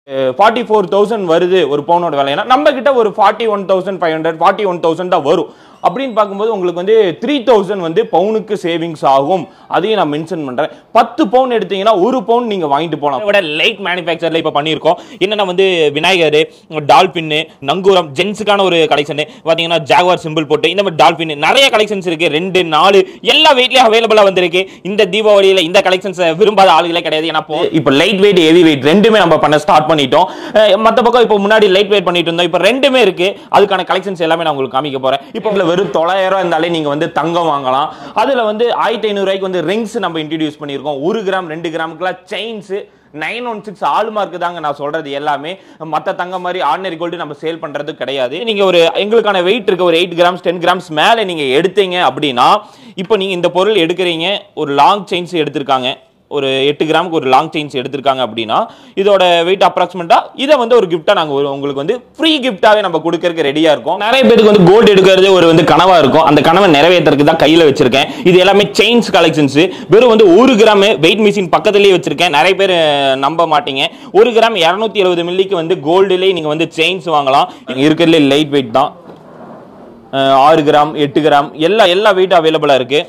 Forty four thousand வருது ஒரு பவுனோட விலைனா நம்ம கிட்ட ஒரு forty one thousand five hundred forty one thousand தான் வரும் அப்படின்னு பார்க்கும்போது உங்களுக்கு வந்து த்ரீ தௌசண்ட் வந்து பவுனுக்கு சேவிங்ஸ் ஆகும் அதையும் நான் மென்ஷன் பண்றேன் பத்து பவுன் எடுத்தீங்கன்னா ஒரு பவுன் நீங்க வாங்கிட்டு போகலாம் விட லைட் மேனுஃபேக்சர்ல இப்போ பண்ணியிருக்கோம் என்னன்னா வந்து விநாயகர் டால்பின் நங்கூரம் ஜென்ஸுக்கான ஒரு கலெக்ஷன் பார்த்தீங்கன்னா ஜாகுவார் சிம்பிள் போட்டு இந்த மாதிரி டால்பின் நிறைய கலெக்ஷன்ஸ் இருக்கு ரெண்டு நாலு எல்லா வெயிட்லயும் அவைலபிளா வந்திருக்கு இந்த தீபாவளியில இந்த கலெக்ஷன்ஸ் விரும்பாத ஆளுகளே கிடையாது ஏன்னா இப்போ- இப்போ லைட் வெயிட் ஹெவி வெயிட் ரெண்டுமே நம்ம பண்ண ஸ்டார்ட் பண்ணிட்டோம் அஹ் மத்த பக்கம் இப்போ முன்னாடி லைட் வெயிட் பண்ணிட்டு இருந்தோம் இப்போ ரெண்டுமே இருக்கு அதுக்கான கலெக்ஷன்ஸ் எல்லாமே நான் உங்களுக்கு காமிக்க போறேன் இப்போ இதுல வெறும் தொள்ளாயிரம் ரூபாய் இருந்தாலே நீங்க வந்து தங்கம் வாங்கலாம் அதுல வந்து ஆயிரத்தி ஐநூறு ரூபாய்க்கு வந்து ரிங்ஸ் நம்ம இன்ட்ரடியூஸ் பண்ணியிருக்கோம் ஒரு கிராம் ரெண்டு கிராமுக்குலாம் chains nine one six hallmark தாங்க நான் சொல்றது எல்லாமே மத்த தங்கம் மாதிரி ஆர்டினரி கோல்டு நம்ம சேல் பண்றது கிடையாது நீங்க ஒரு எங்களுக்கான வெயிட் இருக்கு ஒரு எயிட் கிராம்ஸ் டென் கிராம்ஸ் மேல நீங்க எடுத்தீங்க அப்படின்னா இப்போ நீங்க இந்த பொருள் எடுக்கிறீங்க ஒரு லாங் செயின்ஸ் எடுத்திருக்காங்க ஒரு எட்டு கிராமுக்கு ஒரு லாங் செயின்ஸ் எடுத்திருக்காங்க அப்படின்னா இதோட வெயிட் அப்ராக்சிமேட்டா இதை வந்து ஒரு கிஃப்டா நாங்க ஒரு- உங்களுக்கு வந்து ஃப்ரீ கிஃப்டாவே நம்ம கொடுக்கறதுக்கு ரெடியா இருக்கோம் நிறைய பேருக்கு வந்து கோல்டு எடுக்கிறது ஒரு வந்து கனவா இருக்கும் அந்த கனவை நிறைவேற்றுறதுக்கு தான் கையில வச்சிருக்கேன் இது எல்லாமே செயின்ஸ் கலெக்ஷன்ஸ் வெறும் வந்து ஒரு கிராம் வெயிட் மிஷின் பக்கத்துலயே வச்சிருக்கேன் நிறைய பேர் அஹ், நம்ப மாட்டீங்க ஒரு கிராம் இரநூத்தி எழுபது மில்லிக்கு வந்து கோல்டுலேயே நீங்க வந்து செயின்ஸ் வாங்கலாம் இருக்கிறதுல லைட் வெயிட் தான் அஹ், ஆறு கிராம் எட்டு கிராம் எல்லா எல்லா வெயிட் அவைலபிளா இருக்கு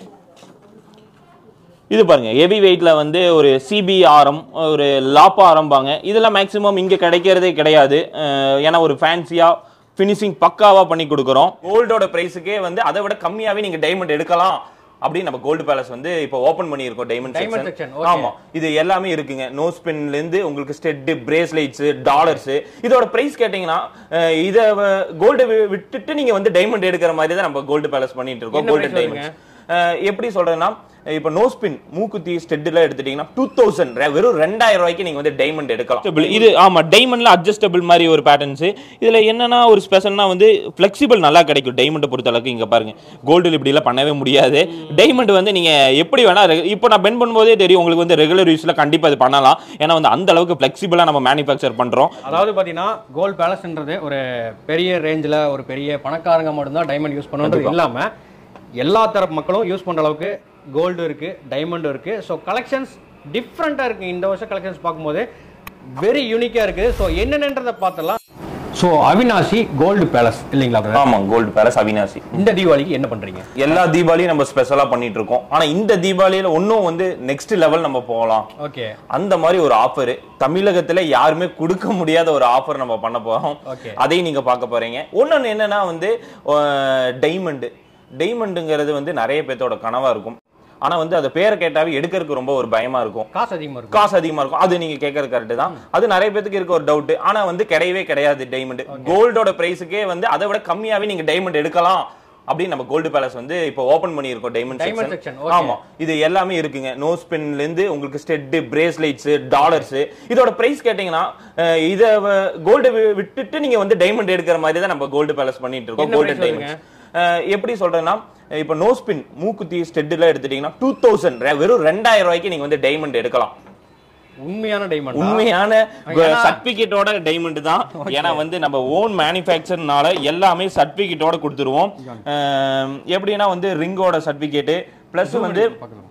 இது பாருங்க ஹெவி வெயிட்ல வந்து ஒரு சிபி ஆரம் ஒரு லாப்பா ஆரம்பாங்க இதெல்லாம் மேக்ஸிமம் இங்க கிடைக்கிறதே கிடையாது அஹ் ஏன்னா ஒரு ஃபேன்சியா ஃபினிஷிங் பக்காவா பண்ணி கொடுக்குறோம் கோல்டோட பிரைஸுக்கே வந்து அதை விட கம்மியாவே நீங்க டைமண்ட் எடுக்கலாம் அப்படின்னு நம்ம கோல்டு பேலஸ் வந்து இப்போ ஓபன் பண்ணியிருக்கோம் diamond Diamond section section, okay. ஆமா இது எல்லாமே இருக்குங்க நோ ஸ்பின்ல இருந்து உங்களுக்கு ஸ்டெட் பிரேஸ்லைட்ஸ் டாலர்ஸ் இதோட பிரைஸ் கேட்டீங்கன்னா அஹ் இத கோல்டு விட்டுட்டு நீங்க வந்து டைமண்ட் எடுக்கிற மாதிரி தான் நம்ம கோல்டு பேலஸ் பண்ணிட்டு இருக்கோம் என்ன கோல்டன் price டைமண்ட்ஸ் எப்படி சொல்றேன்னா இப்போ நோ ஸ்பின் மூக்குத்தி ஸ்டெட்ல எடுத்துட்டீங்கன்னா டூ தௌசண்ட் வெறும் ரெண்டாயிரம் ரூபாய்க்கு நீங்க வந்து டைமண்ட் எடுக்கலாம் இது ஆமா டைமண்ட்ல அட்ஜஸ்டபிள் மாதிரி ஒரு பேட்டர்ன்ஸ் இதுல என்னன்னா ஒரு ஸ்பெஷல்னா வந்து ஃபிளெக்சிபிள் நல்லா கிடைக்கும் டைமண்ட் பொறுத்த அளவுக்கு இங்க பாருங்க கோல்டு இப்படி எல்லாம் பண்ணவே முடியாது டைமண்ட் வந்து நீங்க எப்படி வேணா re- இப்போ நான் பென் பண்ணும்போதே தெரியும் உங்களுக்கு வந்து ரெகுலர் யூஸ்ல கண்டிப்பா இது பண்ணலாம் ஏன்னா வந்து அந்த அளவுக்கு ஃபிளெக்சிபிளா நம்ம மேனுஃபேக்சர் பண்றோம் அதாவது பாத்தீங்கன்னா கோல்ட் பேலஸ்ன்றது ஒரு பெரிய ரேஞ்சில் ஒரு பெரிய பணக்காரங்க மட்டும்தான் டைமண்ட் யூஸ் பண்ணுன்றது இல்லாம எல்லா தரப்பு மக்களும் யூஸ் பண்ற அளவுக்கு கோல்டு இருக்கு டைமண்டும் இருக்கு ஸோ கலெக்ஷன்ஸ் டிஃப்ரெண்ட்டாக இருக்கு இந்த வருஷம் கலெக்ஷன்ஸ் பார்க்கும்போது வெரி யூனிக்காக இருக்கு ஸோ என்னென்னன்றதை பார்த்தலாம் ஸோ அவினாசி கோல்டு பேலஸ் இல்லைங்களா brother? ஆமா கோல்டு பேலஸ் அவினாசி இந்த தீபாவளிக்கு என்ன பண்றீங்க எல்லா தீபாவளியும் நம்ம ஸ்பெஷலா பண்ணிட்டு இருக்கோம் ஆனா இந்த தீபாவளியில இன்னும் வந்து நெக்ஸ்ட் லெவல் நம்ம போகலாம் ஓகே அந்த மாதிரி ஒரு ஆஃபர் தமிழகத்துல யாருமே கொடுக்க முடியாத ஒரு ஆஃபர் நம்ம பண்ண போறோம் Okay. அதையும் நீங்க பார்க்க போறீங்க ஒன்னொன்னு என்னன்னா வந்து டைமண்ட் டைமண்டுங்கிறது வந்து நிறைய பேர்த்தோட கனவா இருக்கும் ஆனா வந்து அதை பேரை கேட்டாவே எடுக்கிறதுக்கு ரொம்ப ஒரு பயமா இருக்கும் காசு அதிகமாக இருக்கும் காசு அதிகமா இருக்கும் அது நீங்க கேட்கறது கரெக்ட் தான் அது நிறைய பேத்துக்கு இருக்க ஒரு டவுட் ஆனா வந்து கிடையவே கிடையாது டைமண்ட் கோல்டோட பிரைஸுக்கே வந்து அதை விட கம்மியாவே நீங்க டைமண்ட் எடுக்கலாம் அப்படின்னு நம்ம கோல்டு பேலஸ் வந்து இப்போ ஓபன் பண்ணியிருக்கோம் diamond Diamond section section, okay. ஆமா இது எல்லாமே இருக்குங்க நோ ஸ்பின்ல இருந்து உங்களுக்கு ஸ்டெட் பிரேஸ்லைட்ஸ் டாலர்ஸ் இதோட பிரைஸ் கேட்டீங்கன்னா அஹ் இத கோல்டு விட்டுட்டு நீங்க வந்து டைமண்ட் எடுக்கிற மாதிரி தான் நம்ம கோல்டு பேலஸ் பண்ணிட்டு இருக்கோம் என்ன கோல்டன் price டைமண்ட் எப்படி சொல்றேன்னா இப்போ நோ ஸ்பின் மூக்குத்தி ஸ்டெட்ல எடுத்துட்டீங்கன்னா டூ தௌசண்ட் வெறும் ரெண்டாயிரம் ரூபாய்க்கு நீங்க வந்து டைமண்ட் எடுக்கலாம் உண்மையான டைமண்ட் உண்மையான ஏன்னா- சர்டிபிகேட்டோட டைமண்ட் தான் ஏன்னா வந்து நம்ம ஓன் மேனுஃபேக்சர்னால எல்லாமே சர்டிபிகேட்டோட கொடுத்துருவோம் அஹ் எப்படின்னா வந்து ரிங்கோட சர்டிபிகேட் பிளஸ் வந்து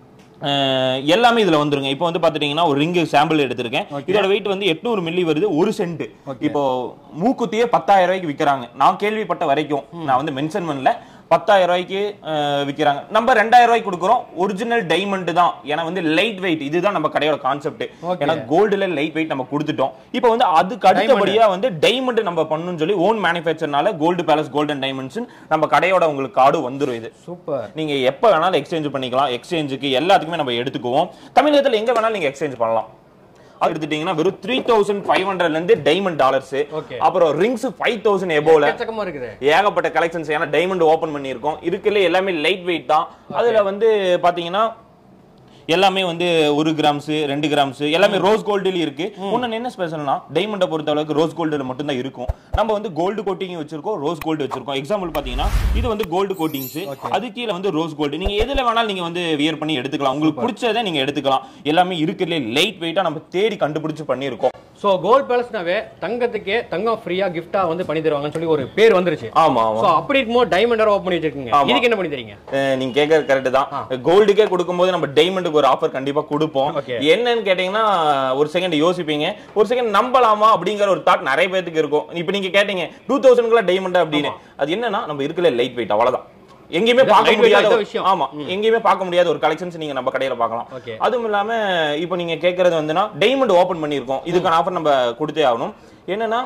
அஹ் எல்லாமே இதுல வந்துருங்க இப்போ வந்து பாத்துட்டீங்கன்னா ஒரு ரிங்கு சாம்பிள் எடுத்திருக்கேன் இதோட வெயிட் வந்து 800 மில்லி வருது ஒரு சென்ட் இப்போ மூக்குத்தியே பத்தாயிரம் ரூபாய்க்கு விக்கிறாங்க நான் கேள்விப்பட்ட வரைக்கும் நான் வந்து மென்ஷன் பண்ணல பத்தாயிரம் ரூபாய்க்கு அஹ், விக்கிறாங்க நம்ம ரெண்டாயிரம் ரூபாய்க்கு கொடுக்குறோம் ஒரிஜினல் டைமண்ட் தான் ஏன்னா வந்து லைட் வெயிட் இதுதான் நம்ம கடையோட கான்செப்ட் Okay. ஏன்னா கோல்டுல லைட் வெயிட் நம்ம கொடுத்துட்டோம் இப்போ வந்து அதுக்கு அடுத்தபடியா வந்து டைமண்ட் நம்ம பண்ணணும்னு சொல்லி ஓன் மேனுஃபேக்சர்னால கோல்டு பேலஸ் கோல்டன் டைமண்ட்ஸ் நம்ம கடையோட உங்களுக்கு கார்டு வந்துரும் இது சூப்பர் நீங்க எப்ப வேணாலும் எக்ஸ்சேஞ்ச் பண்ணிக்கலாம் எக்ஸ்சேஞ்சுக்கு எல்லாத்துக்குமே நம்ம எடுத்துக்குவோம் தமிழகத்துல எங்க வேணாலும் நீங்க எக்ஸ்சேஞ்ச் பண்ணலாம் அது எடுத்துட்டீங்கன்னா வெறும் த்ரீ தௌசண்ட் ஃபைவ் ஹண்ட்ரட்ல இருந்து டைமண்ட் டாலர்ஸ் Okay. அப்புறம் ரிங்ஸ் ஃபைவ் தௌசண்ட் எபோல எக்கச்சக்கமா இருக்குது ஏகப்பட்ட கலெக்ஷன்ஸ் ஏன்னா டைமண்ட் ஓபன் பண்ணியிருக்கோம் இருக்குல்ல எல்லாமே லைட் வெயிட் தான் அதுல வந்து பாத்தீங்கன்னா எல்லாமே வந்து ஒரு கிராம்ஸ் ரெண்டு கிராம்ஸ் எல்லாமே ரோஸ் கோல்டுல இருக்கு இன்னொன்னு என்ன ஸ்பெஷல்னா டைமண்டை பொறுத்த அளவுக்கு ரோஸ் கோல்டுல மட்டும் தான் இருக்கும் நம்ம வந்து கோல்டு கோட்டிங் வச்சிருக்கோம் ரோஸ் கோல்டு வச்சிருக்கோம் எக்ஸாம்பிள் பாத்தீங்கன்னா இது வந்து கோல்டு கோட்டிங்ஸ் அது கீழே வந்து ரோஸ் கோல்டு நீங்க எதுல வேணாலும் நீங்க வந்து வியர் பண்ணி எடுத்துக்கலாம் உங்களுக்கு பிடிச்சதை நீங்க எடுத்துக்கலாம் எல்லாமே இருக்குல்ல லைட் வெயிட்டா நம்ம தேடி கண்டுபிடிச்சு பண்ணியிருக்கோம் ஸோ கோல்ட் பேலஸ்னாவே தங்கத்துக்கே தங்கம் ஃப்ரீயா கிஃப்டா வந்து பண்ணி தருவாங்கன்னு சொல்லி ஒரு பேர் வந்துருச்சு ஆமா ஆமா ஸோ அப்படி இருக்கும்போது டைமண்ட் ஓப்பன் பண்ணி வச்சிருக்கீங்க ஆமா. இதுக்கு என்ன பண்ணி தரீங்க அஹ் நீங்க கேட்கறது கரெக்ட் தான் கோல்டுக்கே கொடுக்கும்போது நம்ம டைமண்டுக்கு உங்களுக்கு ஒரு ஆஃபர் கண்டிப்பா கொடுப்போம் Okay. என்னன்னு கேட்டீங்கன்னா ஒரு செகண்ட் யோசிப்பீங்க ஒரு செகண்ட் நம்பலாமா அப்படிங்கிற ஒரு தாட் நிறைய பேத்துக்கு இருக்கும் இப்போ நீங்க கேட்டீங்க டூ தௌசண்ட்குள்ள டைமண்ட் அப்படின்னு அது என்னன்னா நம்ம இருக்கல லைட் வெயிட் அவ்வளவுதான் எங்கேயுமே இது பார்க்க lightweight முடியாத ஆ ஒரு- விஷயம். ஆமா எங்கேயுமே பார்க்க முடியாத ஒரு கலெக்ஷன்ஸ் நீங்க நம்ம கடையில பார்க்கலாம் Okay. அதுவும் இல்லாம இப்போ நீங்க கேக்குறது வந்துன்னா டைமண்ட் ஓபன் பண்ணியிருக்கோம் இதுக்கான ஆஃபர் நம்ம கொடுத்தே ஆகணும் என்னன்னா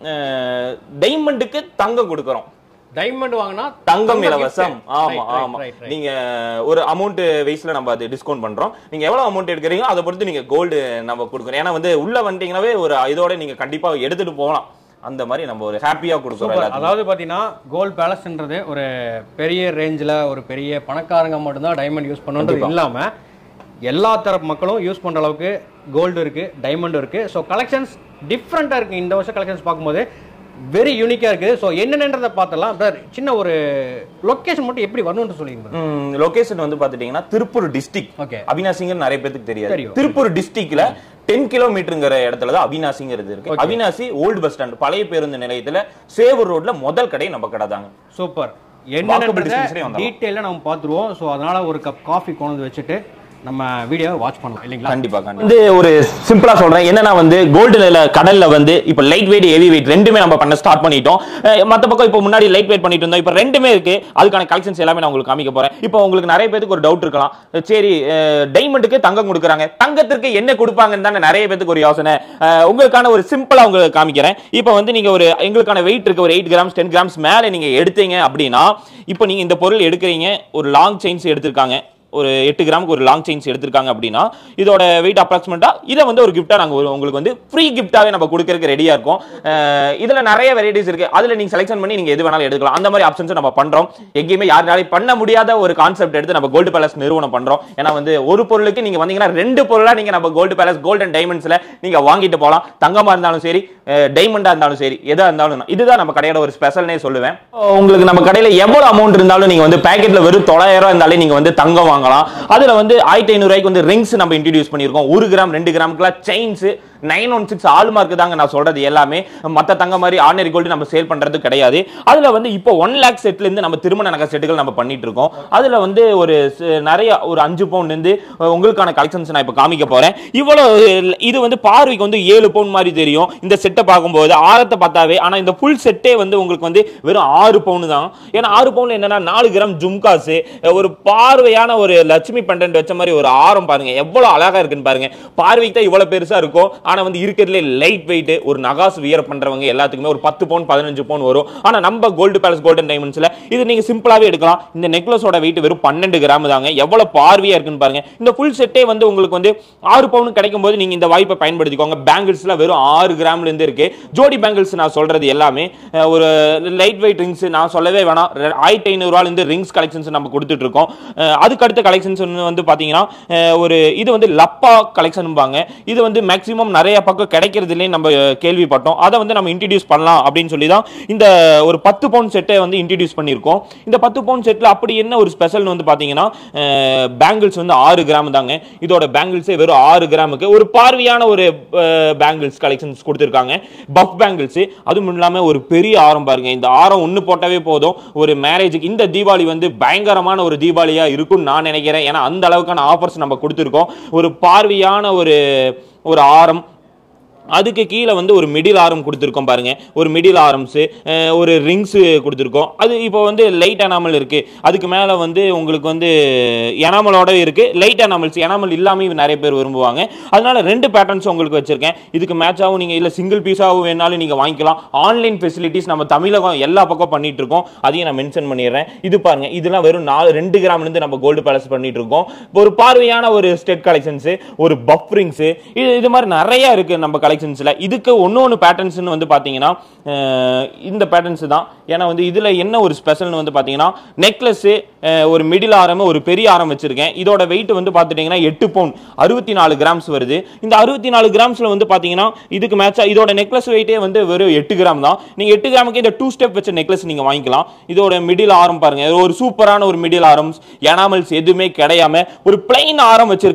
டைமண்டுக்கு தங்கம் கொடுக்குறோம் டைமண்ட் வாங்கினா தங்கம் gift. இலவசம் ஆமா Right, right, ஆமா right, right. நீங்க ஒரு அமௌண்ட் வைஸ்ல நம்ம அது டிஸ்கவுண்ட் பண்றோம் நீங்க எவ்வளவு அமௌண்ட் எடுக்கிறீங்களோ அதை பொறுத்து நீங்க கோல்டு நம்ம கொடுக்குறோம் ஏன்னா வந்து உள்ள வந்துட்டீங்கன்னாவே ஒரு இதோட நீங்க கண்டிப்பா எடுத்துட்டு போகலாம் அந்த மாதிரி நம்ம ஒரு ஹாப்பியா கொடுக்குறோம் சூப்பர் எல்லாத்துக்கும். அதாவது பார்த்தீங்கன்னா கோல்ட் பேலஸ்ன்றது ஒரு பெரிய ரேஞ்சில் ஒரு பெரிய பணக்காரங்க மட்டும்தான் டைமண்ட் யூஸ் பண்ணுன்றது இல்லாமல் எல்லா தரப்பு மக்களும் யூஸ் பண்ணுற அளவுக்கு கோல்டு இருக்குது டைமண்டும் இருக்குது ஸோ கலெக்ஷன்ஸ் டிஃப்ரெண்ட்டாக இருக்குது இந்த வருஷம் கலெக்ஷன்ஸ் பார்க்கும்போது வெரி யூனிக்காக இருக்குது ஸோ என்னென்னன்றதை பார்த்தலாம் சார் சின்ன ஒரு லொக்கேஷன் மட்டும் எப்படி வரணும்னு சொல்லிங்க லொகேஷன் வந்து பாத்துட்டீங்கன்னா திருப்பூர் டிஸ்ட்ரிக்ட் ஓகே அவினாசிங்கர் நிறைய பேருக்கு தெரியாது தெரியும். திருப்பூர் டிஸ்ட்ரிக்ட்ல டென் கிலோமீட்டருங்கிற இடத்துல தான் அவினாசிங்கிறது இருக்கு அவினாசி ஓல்டு பஸ் ஸ்டாண்ட் பழைய பேருந்து நிலையத்துல சேவூர் ரோட்ல முதல் கடை நம்ம கடை தாங்க சூப்பர் Walkable distance லயே என்னென்ன வந்துரும். டீட்டெயிலாக நம்ம பார்த்துருவோம் ஸோ அதனால ஒரு கப் காஃபி கொண்டு வந்து வச்சுட்டு நம்ம வீடியோவை வாட்ச் பண்ணுவோம் இல்லைங்களா கண்டிப்பா கண்டிப்பா வந்து ஒரு சிம்பிளா சொல்றேன் என்னன்னா வந்து கோல்டுல கடல்ல வந்து இப்ப லைட் வெயிட் ஹெவி வெயிட் ரெண்டுமே நம்ம பண்ண ஸ்டார்ட் பண்ணிட்டோம் அஹ் மத்த பக்கம் இப்போ முன்னாடி லைட் வெயிட் பண்ணிட்டு இருந்தோம் இப்போ ரெண்டுமே இருக்கு அதுக்கான கலெக்ஷன்ஸ் எல்லாமே நான் உங்களுக்கு காமிக்க போறேன் இப்போ உங்களுக்கு நிறைய பேருக்கு ஒரு டவுட் இருக்கலாம் சரி டைமண்டுக்கு தங்கம் கொடுக்குறாங்க தங்கத்திற்கு என்ன கொடுப்பாங்கன்னு தானே நிறைய பேருக்கு ஒரு யோசனை அஹ் உங்களுக்கான ஒரு சிம்பிளா உங்களுக்கு காமிக்கிறேன் இப்போ வந்து நீங்க ஒரு எங்களுக்கான வெயிட் இருக்கு ஒரு எயிட் கிராம்ஸ் டென் கிராம்ஸ் மேல நீங்க எடுத்தீங்க அப்படின்னா இப்போ நீங்க இந்த பொருள் எடுக்கிறீங்க ஒரு லாங் செயின்ஸ் எடுத்திருக்காங்க ஒரு எட்டு கிராமுக்கு ஒரு லாங் செயின்ஸ் எடுத்திருக்காங்க அப்படின்னா இதோட வெயிட் அப்ராக்சிமேட்டா இதை வந்து ஒரு கிஃப்டா நாங்க ஒரு- உங்களுக்கு வந்து ஃப்ரீ கிஃப்டாவே நம்ம கொடுக்கறதுக்கு ரெடியா இருக்கோம் அஹ் இதுல நிறைய வெரைட்டிஸ் இருக்கு அதுல நீங்க செலக்ஷன் பண்ணி நீங்க எது வேணாலும் எடுக்கலாம் அந்த மாதிரி ஆப்ஷன்ஸ் நம்ம பண்றோம் எங்கேயுமே யாருனாலையும் பண்ண முடியாத ஒரு கான்செப்ட் எடுத்து நம்ம கோல்டு பேலஸ் நிறுவனம் பண்றோம் ஏன்னா வந்து ஒரு பொருளுக்கு நீங்க வந்தீங்கன்னா ரெண்டு பொருளா நீங்க நம்ம கோல்டு பேலஸ் கோல்டன் டைமண்ட்ஸ்ல நீங்க வாங்கிட்டு போகலாம் தங்கமா இருந்தாலும் சரி டைமண்டா இருந்தாலும் சரி எதா இருந்தாலும் இதுதான் நம்ம கடையோட ஒரு ஸ்பெஷல்னே சொல்லுவேன் உங்களுக்கு நம்ம கடையில எவ்வளவு அமௌண்ட் இருந்தாலும் நீங்க வந்து பேக்கெட்ல வெறும் தொள்ளாயிரம் இருந்தாலே நீங்க வந்து தங்கம் வாங்கலாம் அதுல வந்து ஆயிரத்தி ஐநூறு ரூபாய்க்கு வந்து ரிங்ஸ் நம்ம இன்ட்ரடியூஸ் பண்ணியிருக்கோம் ஒரு கிராம் ரெண்டு கிராமுக்குலாம் chains nine one six hallmark தாங்க நான் சொல்றது எல்லாமே மத்த தங்க மாதிரி ஆர்டினரி கோல்டு நம்ம சேல் பண்றது கிடையாது அதுல வந்து இப்போ ஒன் லேக் செட்ல இருந்து நம்ம திருமண நகை செட்டுகள் நம்ம பண்ணிட்டு இருக்கோம் அதுல வந்து ஒரு ச- நிறைய ஒரு அஞ்சு பவுண்ட் இருந்து அஹ், உங்களுக்கான கலெக்ஷன்ஸ் நான் இப்போ காமிக்க போறேன் இவ்வளவு இது வந்து பார்வைக்கு வந்து ஏழு பவுண்ட் மாதிரி தெரியும் இந்த செட்டை பார்க்கும்போது ஆரத்தை பார்த்தாவே ஆனா இந்த ஃபுல் செட்டே வந்து உங்களுக்கு வந்து வெறும் ஆறு பவுன் தான் ஏன்னா ஆறு பவுன்ல என்னன்னா நாலு கிராம் ஜும்காசு ஒரு பார்வையான ஒரு லட்சுமி பண்டன்ட் வச்ச மாதிரி ஒரு ஆரம் பாருங்க எவ்வளவு அழகா இருக்குன்னு பாருங்க பார்வைக்கு தான் இவ்வளவு பெருசா இருக்கும் ஆனா வந்து இருக்கிறதுல லைட் வெயிட் ஒரு நகாஸ் வியர் பண்றவங்க எல்லாத்துக்குமே ஒரு பத்து பவுன் பதினஞ்சு பவுன் வரும் ஆனா நம்ம கோல்டு பேலஸ் கோல்டன் டைமண்ட்ஸ்ல இது நீங்க சிம்பிளாவே எடுக்கலாம் இந்த நெக்லஸோட வெயிட் வெறும் பன்னெண்டு கிராம் தாங்க எவ்வளவு பார்வையா இருக்குன்னு பாருங்க இந்த ஃபுல் செட்டே வந்து உங்களுக்கு வந்து ஆறு பவுன் கிடைக்கும் போது நீங்க இந்த வாய்ப்பை பயன்படுத்திக்கோங்க பேங்கிள்ஸ்ல வெறும் ஆறு கிராம்ல இருந்து இருக்கு ஜோடி பேங்கிள்ஸ் நான் சொல்றது எல்லாமே அஹ், ஒரு லைட் வெயிட் ரிங்ஸ் நான் சொல்லவே வேணாம் ரெ- ஆயிரத்தி ஐநூறு ரூபாயில இருந்து ரிங்ஸ் கலெக்ஷன்ஸ் நம்ம கொடுத்துட்டு இருக்கோம் அஹ், அதுக்கு அடுத்த கலெக்ஷன்ஸ் வந்து பாத்தீங்கன்னா அஹ், ஒரு இது வந்து லப்பா கலெக்ஷன்பாங்க இது வந்து மேக்ஸிமம் நிறைய பக்கம் கிடைக்கிறது இல்லைன்னு நம்ம அஹ், கேள்விப்பட்டோம் அதை வந்து நம்ம இன்ட்ரடியூஸ் பண்ணலாம் அப்படின்னு சொல்லி தான் இந்த ஒரு பத்து பவுன் செட்டை வந்து இன்ட்ரடியூஸ் பண்ணியிருக்கோம் இந்த பத்து பவுன் செட்டில் அப்படி என்ன ஒரு ஸ்பெஷல்னு வந்து பார்த்தீங்கன்னா பேங்கிள்ஸ் வந்து ஆறு கிராம் தாங்க இதோட பேங்கிள்ஸே வெறும் ஆறு கிராமுக்கு ஒரு பார்வையான ஒரு பேங்கிள்ஸ் கலெக்ஷன்ஸ் கொடுத்துருக்காங்க பஃப் பேங்கிள்ஸ் அதுவும் இல்லாமல் ஒரு பெரிய ஆரம் பாருங்க இந்த ஆரம் ஒன்று போட்டாவே போதும் ஒரு மேரேஜுக்கு இந்த தீபாவளி வந்து பயங்கரமான ஒரு தீபாவளியா இருக்கும்னு நான் நினைக்கிறேன் ஏன்னா அந்த அளவுக்கான ஆஃபர்ஸ் நம்ம கொடுத்துருக்கோம் ஒரு பார்வையான ஒரு ஒரு ஆரம் அதுக்கு கீழே வந்து ஒரு மிடில் ஆரம் கொடுத்துருக்கோம் பாருங்க ஒரு மிடில் ஆரம்ஸு ஒரு ரிங்ஸு கொடுத்துருக்கோம் அது இப்போ வந்து லைட் எனாமல் இருக்கு அதுக்கு மேலே வந்து உங்களுக்கு வந்து எனாமலோட இருக்கு லைட் எனாமல்ஸ் எனாமல் இல்லாமல் நிறைய பேர் விரும்புவாங்க அதனால ரெண்டு பேட்டர்ன்ஸ் உங்களுக்கு வச்சிருக்கேன் இதுக்கு மேட்சாகவும் நீங்கள் இல்லை சிங்கிள் பீஸாகவும் வேணாலும் நீங்கள் வாங்கிக்கலாம் ஆன்லைன் ஃபெசிலிட்டிஸ் நம்ம தமிழகம் எல்லா பக்கம் பண்ணிட்டு இருக்கோம் அதையும் நான் மென்ஷன் பண்ணிடுறேன் இது பாருங்க இதெல்லாம் வெறும் நாலு ரெண்டு கிராம்ல இருந்து நம்ம கோல்டு பேலஸ் பண்ணிட்டு இருக்கோம் ஒரு பார்வையான ஒரு ஸ்டெட் கலெக்ஷன்ஸ் ஒரு பஃப் ரிங்ஸ் இது இது மாதிரி நிறைய இருக்கு நம்ம கலெக்ஷன்ஸ்ல இதுக்கு ஒன்று ஒன்று பேட்டர்ன்ஸ் வந்து பாத்தீங்கன்னா அஹ், இந்த பேட்டர்ன்ஸ் தான் ஏன்னா வந்து இதுல என்ன ஒரு ஸ்பெஷல்னு வந்து பாத்தீங்கன்னா நெக்லஸ் ஒரு மிடில் ஆரம் ஒரு பெரிய ஆரம் வச்சிருக்கேன் இதோட வெயிட் வந்து பாத்துட்டீங்கன்னா எட்டு பவுன் அறுபத்தி நாலு கிராம்ஸ் வருது இந்த அறுபத்தி நாலு கிராம்ஸ்ல வந்து பாத்தீங்கன்னா இதுக்கு மேட்சா இதோட நெக்லஸ் வெயிட்டே வந்து வெறும் எட்டு கிராம் தான் நீங்க எட்டு கிராமுக்கு இந்த டூ ஸ்டெப் வச்ச நெக்லஸ் நீங்க வாங்கிக்கலாம் இதோட மிடில் ஆரம் பாருங்க இது ஒரு சூப்பரான ஒரு மிடில் ஆரம்ஸ் எனாமல்ஸ் எதுவுமே கிடையாம ஒரு பிளைன் ஆரம் வச்சிருக்காங்க